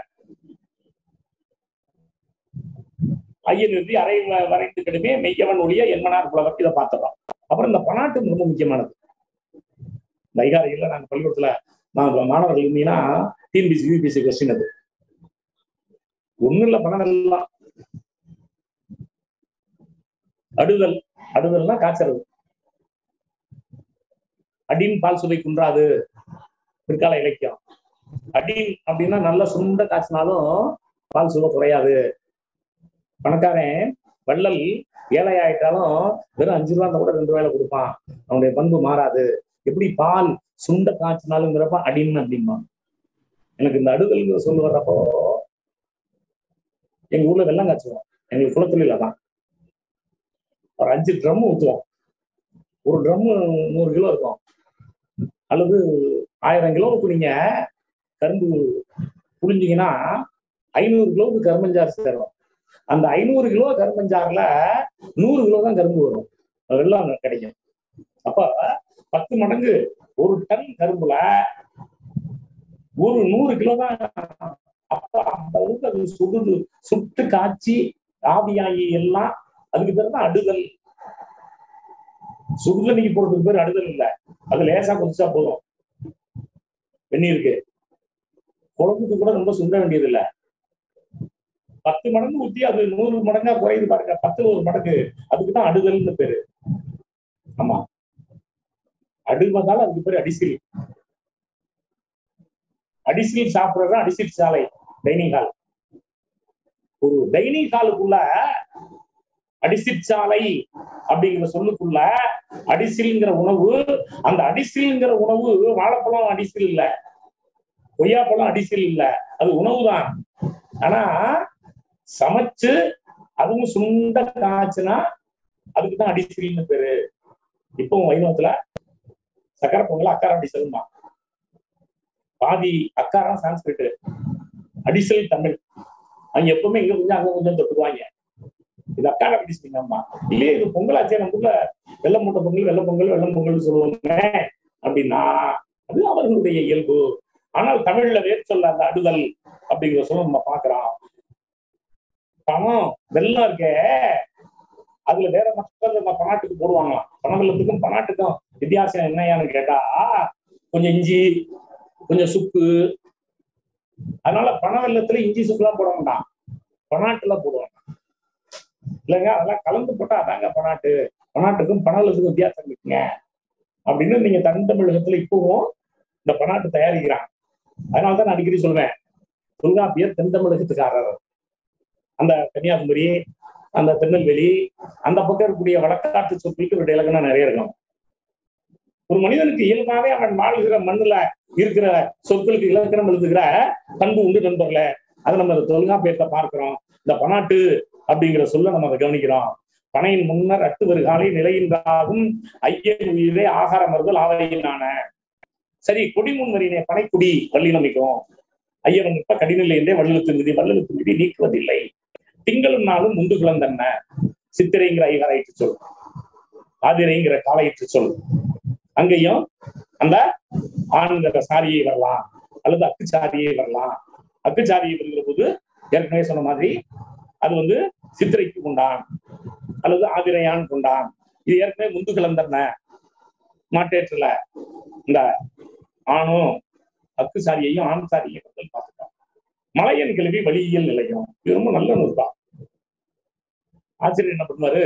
ஐயன் எழுதி அறை வரைந்து கடுமே மெய்யவன் ஒழிய என்மனார் புலவர் இதை பார்த்துறோம் அப்புறம் இந்த பணாட்டு ரொம்ப முக்கியமானது வைகாரியில் நாங்க பள்ளிக்கூடத்துல நான் மாணவர்கள் இருந்தீங்கன்னா டிஎன்பிசி யூபிசி கொஸ்டின் அது ஒண்ணு இல்ல பணம் எல்லாம் அடுதல் அடுதல்னா காய்ச்சறது அடின் பால் சுவை குன்றாது பிற்கால இலக்கியம் அடின் அப்படின்னா நல்ல சுண்ட காய்ச்சினாலும் பால் சுவை குறையாது பணக்காரன் வள்ளல் ஏழை ஆயிட்டாலும் வெறும் அஞ்சு ரூபா கூட ரெண்டு ரூபாயில கொடுப்பான் அவனுடைய பண்பு மாறாது எப்படி பால் சுண்ட காய்ச்சினாலுங்கிறப்ப அடின்னு அப்படிமா எனக்கு இந்த அடுதல்ங்கிற சொல்லு வர்றப்போ எங்க ஊர்ல வெள்ளம் காய்ச்சுவோம் எங்களுக்கு குளத்தொழில தான் ஒரு அஞ்சு ட்ரம் ஊற்றுவோம் ஒரு ட்ரம் நூறு கிலோ இருக்கும் அல்லது ஆயிரம் கிலோவுக்கு நீங்க கரும்பு புழிஞ்சீங்கன்னா ஐநூறு கிலோவுக்கு கரும்பஞ்சாறு சேரும் அந்த ஐநூறு கிலோ கரும்பஞ்சாறுல நூறு கிலோ தான் கரும்பு வரும் வெள்ளம் கிடைக்கும் அப்ப பத்து மடங்கு ஒரு டன் கரும்புல ஒரு நூறு கிலோ தான் அப்ப அந்த அளவுக்கு அது சுடுது சுட்டு காய்ச்சி ஆவியாகி எல்லாம் அதுக்கு பேர் தான் அடுதல் சுடுதண்ணிக்கு போறதுக்கு பேர் அடுதல் இல்ல அது லேசா கொதிச்சா போதும் வெந்நீருக்கு குழம்புக்கு கூட ரொம்ப சுண்ட வேண்டியது இல்ல பத்து மடங்கு ஊத்தி அது நூறு மடங்கா குறையுது பாருங்க பத்துல ஒரு மடங்கு அதுக்கு தான் அடுதல்னு பேரு ஆமா அடுவதால் அதுக்கு பேரு அடிசில் அடிசில் சாப்பிடுறது அடிசில் சாலை டைனிங் ஹால் ஒரு டைனிங் ஹாலுக்குள்ள அடிசிற்சாலை அப்படிங்கிற சொல்லுக்குள்ள அடிசில்ங்கிற உணவு அந்த அடிசில்ங்கிற உணவு வாழைப்பழம் அடிசில் இல்ல கொய்யாப்பழம் அடிசில் இல்ல அது உணவு தான் ஆனா சமைச்சு அதுவும் சுண்ட காய்ச்சுனா அதுக்கு தான் அடிசில்னு பேரு இப்பவும் வைணவத்துல சக்கரை பொங்கல் அக்காரம் அடிசல்மா பாதி அக்காரம் சான்ஸ்கிரிட் அடிசல் தமிழ் அவங்க எப்பவுமே இங்க கொஞ்சம் அங்க கொஞ்சம் தொட்டுக்குவாங்க இது அக்காரம் அடிச்சிட்டீங்கம்மா இல்லையே இது பொங்கல் ஆச்சே நம்ம வெள்ளம் மூட்டை பொங்கல் வெள்ளை பொங்கல் வெள்ளம் பொங்கல் சொல்லுவாங்க அப்படின்னா அது அவர்களுடைய இயல்பு ஆனால் தமிழ்ல வேர் சொல்ல அந்த அடுதல் அப்படிங்கிற சொல்ல நம்ம பாக்குறோம் பணம் வெள்ளம் இருக்கே அதுல வேற மக்கள் நம்ம பணாட்டுக்கு போடுவாங்களாம் பண வெள்ளத்துக்கும் பணாட்டுக்கும் வித்தியாசம் என்னையான்னு கேட்டா கொஞ்சம் இஞ்சி கொஞ்சம் சுக்கு அதனால பண வெள்ளத்துல இஞ்சி சுக்குலாம் போட வேண்டாம் பணாட்டுல போடுவாங்க இல்லைங்க அதெல்லாம் கலந்து போட்டா அதாங்க பணாட்டு பணாட்டுக்கும் பண வெள்ளத்துக்கும் வித்தியாசம் இருக்குங்க அப்படின்னு நீங்க தன் தமிழகத்துல இப்பவும் இந்த பணாட்டு தயாரிக்கிறாங்க அதனாலதான் நான் அடிக்கடி சொல்வேன் தொல்காப்பியர் தென் தமிழகத்துக்காரர் அந்த கன்னியாகுமரி அந்த திருநெல்வேலி அந்த பக்கம் இருக்கக்கூடிய வடக்காட்டு சொற்களுக்கு ஒரு இலக்கணம் நிறைய இருக்கும் ஒரு மனிதனுக்கு இயல்பாவே அவன் வாழ்கிற மண்ணுல இருக்கிற சொற்களுக்கு இலக்கணம் எழுதுகிற பண்பு உண்டு நண்பர்ல அதை நம்ம தொல்காப்பியத்தை பார்க்கிறோம் இந்த பனாட்டு அப்படிங்கிற சொல்ல நம்ம அதை கவனிக்கிறோம் பனையின் முன்னர் அட்டு வருகாலை நிலையின்றாகும் ஐயன் உயிரே ஆகார மறுதல் ஆவையினான சரி கொடிமுன் வரினே பனைக்குடி வள்ளி நம்பிக்கும் ஐயவன் இப்ப கடிநிலை என்றே வள்ளலுத்து விதி வள்ளலுத்து விதி நீக்குவதில்லை திங்களும் நாளும் முண்டு கிளந்தன்ன சித்திரைங்கிற ஐகாராயிற்று சொல் ஆதிரைங்கிற காலையிற்று சொல் அங்கேயும் அந்த ஆண்கிற சாரியை வரலாம் அல்லது அக்கு சாரியை வரலாம் அக்கு சாரியை வருகிற போது ஏற்கனவே சொன்ன மாதிரி அது வந்து சித்திரைக்கு கொண்டான் அல்லது ஆதிரையான் கொண்டான் இது ஏற்கனவே முந்து கிளந்தன்ன மாட்டேற்றல இந்த ஆணும் அக்கு சாரியையும் ஆண் சாரியையும் வந்து பார்த்துட்டோம் மலையன் கிளவி வழியியல் நிலையம் இது ரொம்ப நல்ல நூல் தான் ஆசிரியர் என்ன பண்ணுவாரு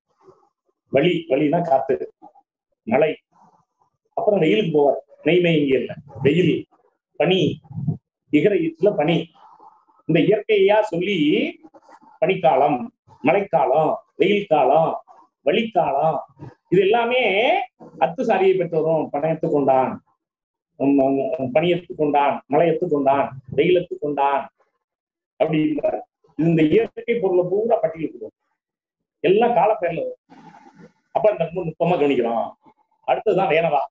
வழி வழினா காத்து மழை அப்புறம் வெயிலுக்கு போவார் நெய்மை இங்க இல்ல வெயில் பனி இகர ஈற்றுல பனி இந்த இயற்கையா சொல்லி பனிக்காலம் மழைக்காலம் வெயில் காலம் வழிக்காலம் இது எல்லாமே அத்து சாரியை பெற்றோரும் பணையத்து கொண்டான் பனியத்து கொண்டான் மழையத்து கொண்டான் வெயிலத்து கொண்டான் அப்படின்ற இந்த இயற்கை பொருளை பூரா பட்டியலிடுவோம் எல்லாம் காலப்பேர்ல வரும் அப்ப இந்த ரொம்ப நுட்பமா கவனிக்கிறோம் அடுத்ததுதான் வேணவா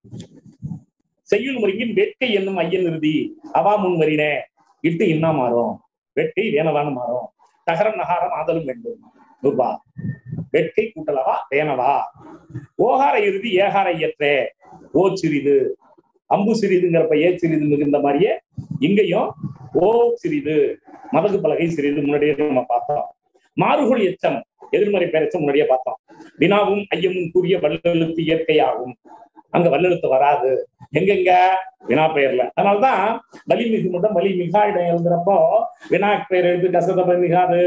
செய்யுள் முறையின் வேட்கை என்னும் ஐயன் இறுதி அவா முன் வரினே இட்டு இன்னா மாறும் வேட்கை வேணவான்னு மாறும் தகரம் நகாரம் ஆதலும் வேண்டும் ரூபா வேட்கை கூட்டலவா வேணவா ஓகார இறுதி ஏகார இயற்றே ஓ சிறிது அம்பு சிறிதுங்கிறப்ப ஏ சிறிது மிகுந்த மாதிரியே இங்கேயும் ஓ சிறிது மதகு பலகை சிறிது முன்னாடியே நம்ம பார்த்தோம் மாறுகொள் எச்சம் எதிர்மறை பேரச்சம் முன்னாடியே பார்த்தோம் வினாவும் ஐயமும் கூறிய வல்லெழுத்து இயற்கையாகும் அங்க வல்லெழுத்து வராது எங்கெங்க வினா பெயர்ல அதனாலதான் வலி மிகு மட்டும் வலி மிகா இடம் எழுதுறப்போ வினா பெயர் எழுத்து கசதபை மிகாது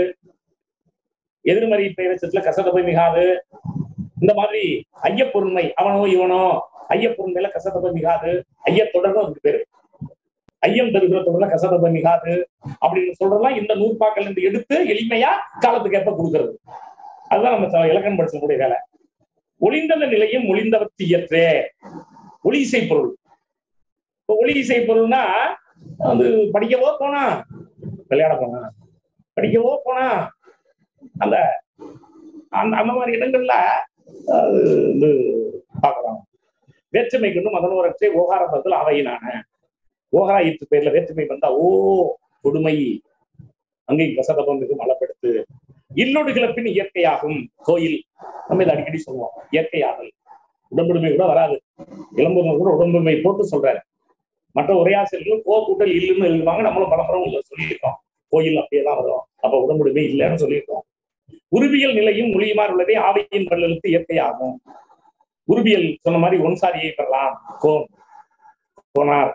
எதிர்மறை பெயரச்சத்துல கசதபை மிகாது இந்த மாதிரி ஐயப்பொருண்மை அவனோ இவனோ ஐயப்பொருண்மையில கசதபை மிகாது ஐயத்தொடர்னு அதுக்கு பேரு ஐயம் தருகிற தொடர்ல கசதபை மிகாது அப்படின்னு சொல்றதெல்லாம் இந்த நூற்பாக்கள் இருந்து எடுத்து எளிமையா காலத்துக்கு ஏற்ப கொடுக்கறது அதுதான் நம்ம இலக்கணம் படிச்சக்கூடிய வேலை ஒளிந்தத நிலையும் ஒளிந்தவற்று இயற்றே ஒளி இசை பொருள் இப்போ ஒளி இசை பொருள்னா அது படிக்கவோ போனா விளையாட போனா படிக்கவோ போனா அந்த அந்த அந்த மாதிரி இடங்கள்ல அது வந்து பாக்குறோம் வேற்றுமை கொண்டு மதனோரற்றை ஓகார பதில் அவையினான ஓகாரா ஈட்டு பேர்ல வேற்றுமை வந்தா ஓ கொடுமை அங்கே கசதபம் மிக மலப்படுத்து இல்லொடு கிளப்பின் இயற்கையாகும் கோயில் நம்ம இதை அடிக்கடி சொல்லுவோம் இயற்கையாகல் உடம்புடுமை கூட வராது இளம்புமை கூட உடம்புமை போட்டு சொல்றாரு மற்ற உரையாசிரியர்கள் கோ கூட்டல் இல்லைன்னு எழுதுவாங்க நம்மளும் பலமுறை உள்ள சொல்லியிருக்கோம் கோயில் அப்படியே தான் வரும் அப்ப உடம்புடுமை இல்லைன்னு சொல்லியிருக்கோம் உருவியல் நிலையும் மொழியுமாறு உள்ளதே ஆவையின் வல்லெழுத்து இயற்கையாகும் உருவியல் சொன்ன மாதிரி ஒன்சாரியை பெறலாம் கோன் கோனார்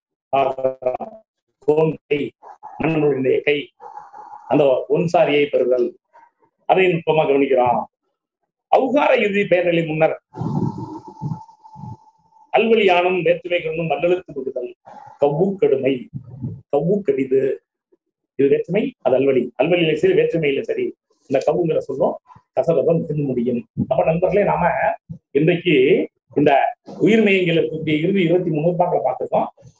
கோன் கை மன்னனுடைய கை அந்த ஒன்சாரியை பெறுதல் அதை நுட்பமா கவனிக்கிறோம் அவுகார இறுதி பெயர்நிலை முன்னர் அல்வழியானும் வேற்றுமை கொண்டும் வல்லெழுத்து கொடுதல் கவ்வு கடுமை கவ்வு கடிது இது வேற்றுமை அது அல்வழி அல்வழியில சரி வேற்றுமையில சரி இந்த கவுங்கிற சொல்லும் கசரதம் மிகுந்து முடியும் அப்ப நண்பர்களே நாம இன்றைக்கு இந்த உயிர் மையங்கள் இருக்கக்கூடிய இறுதி இருபத்தி மூணு பாக்களை பார்த்துருக்கோம்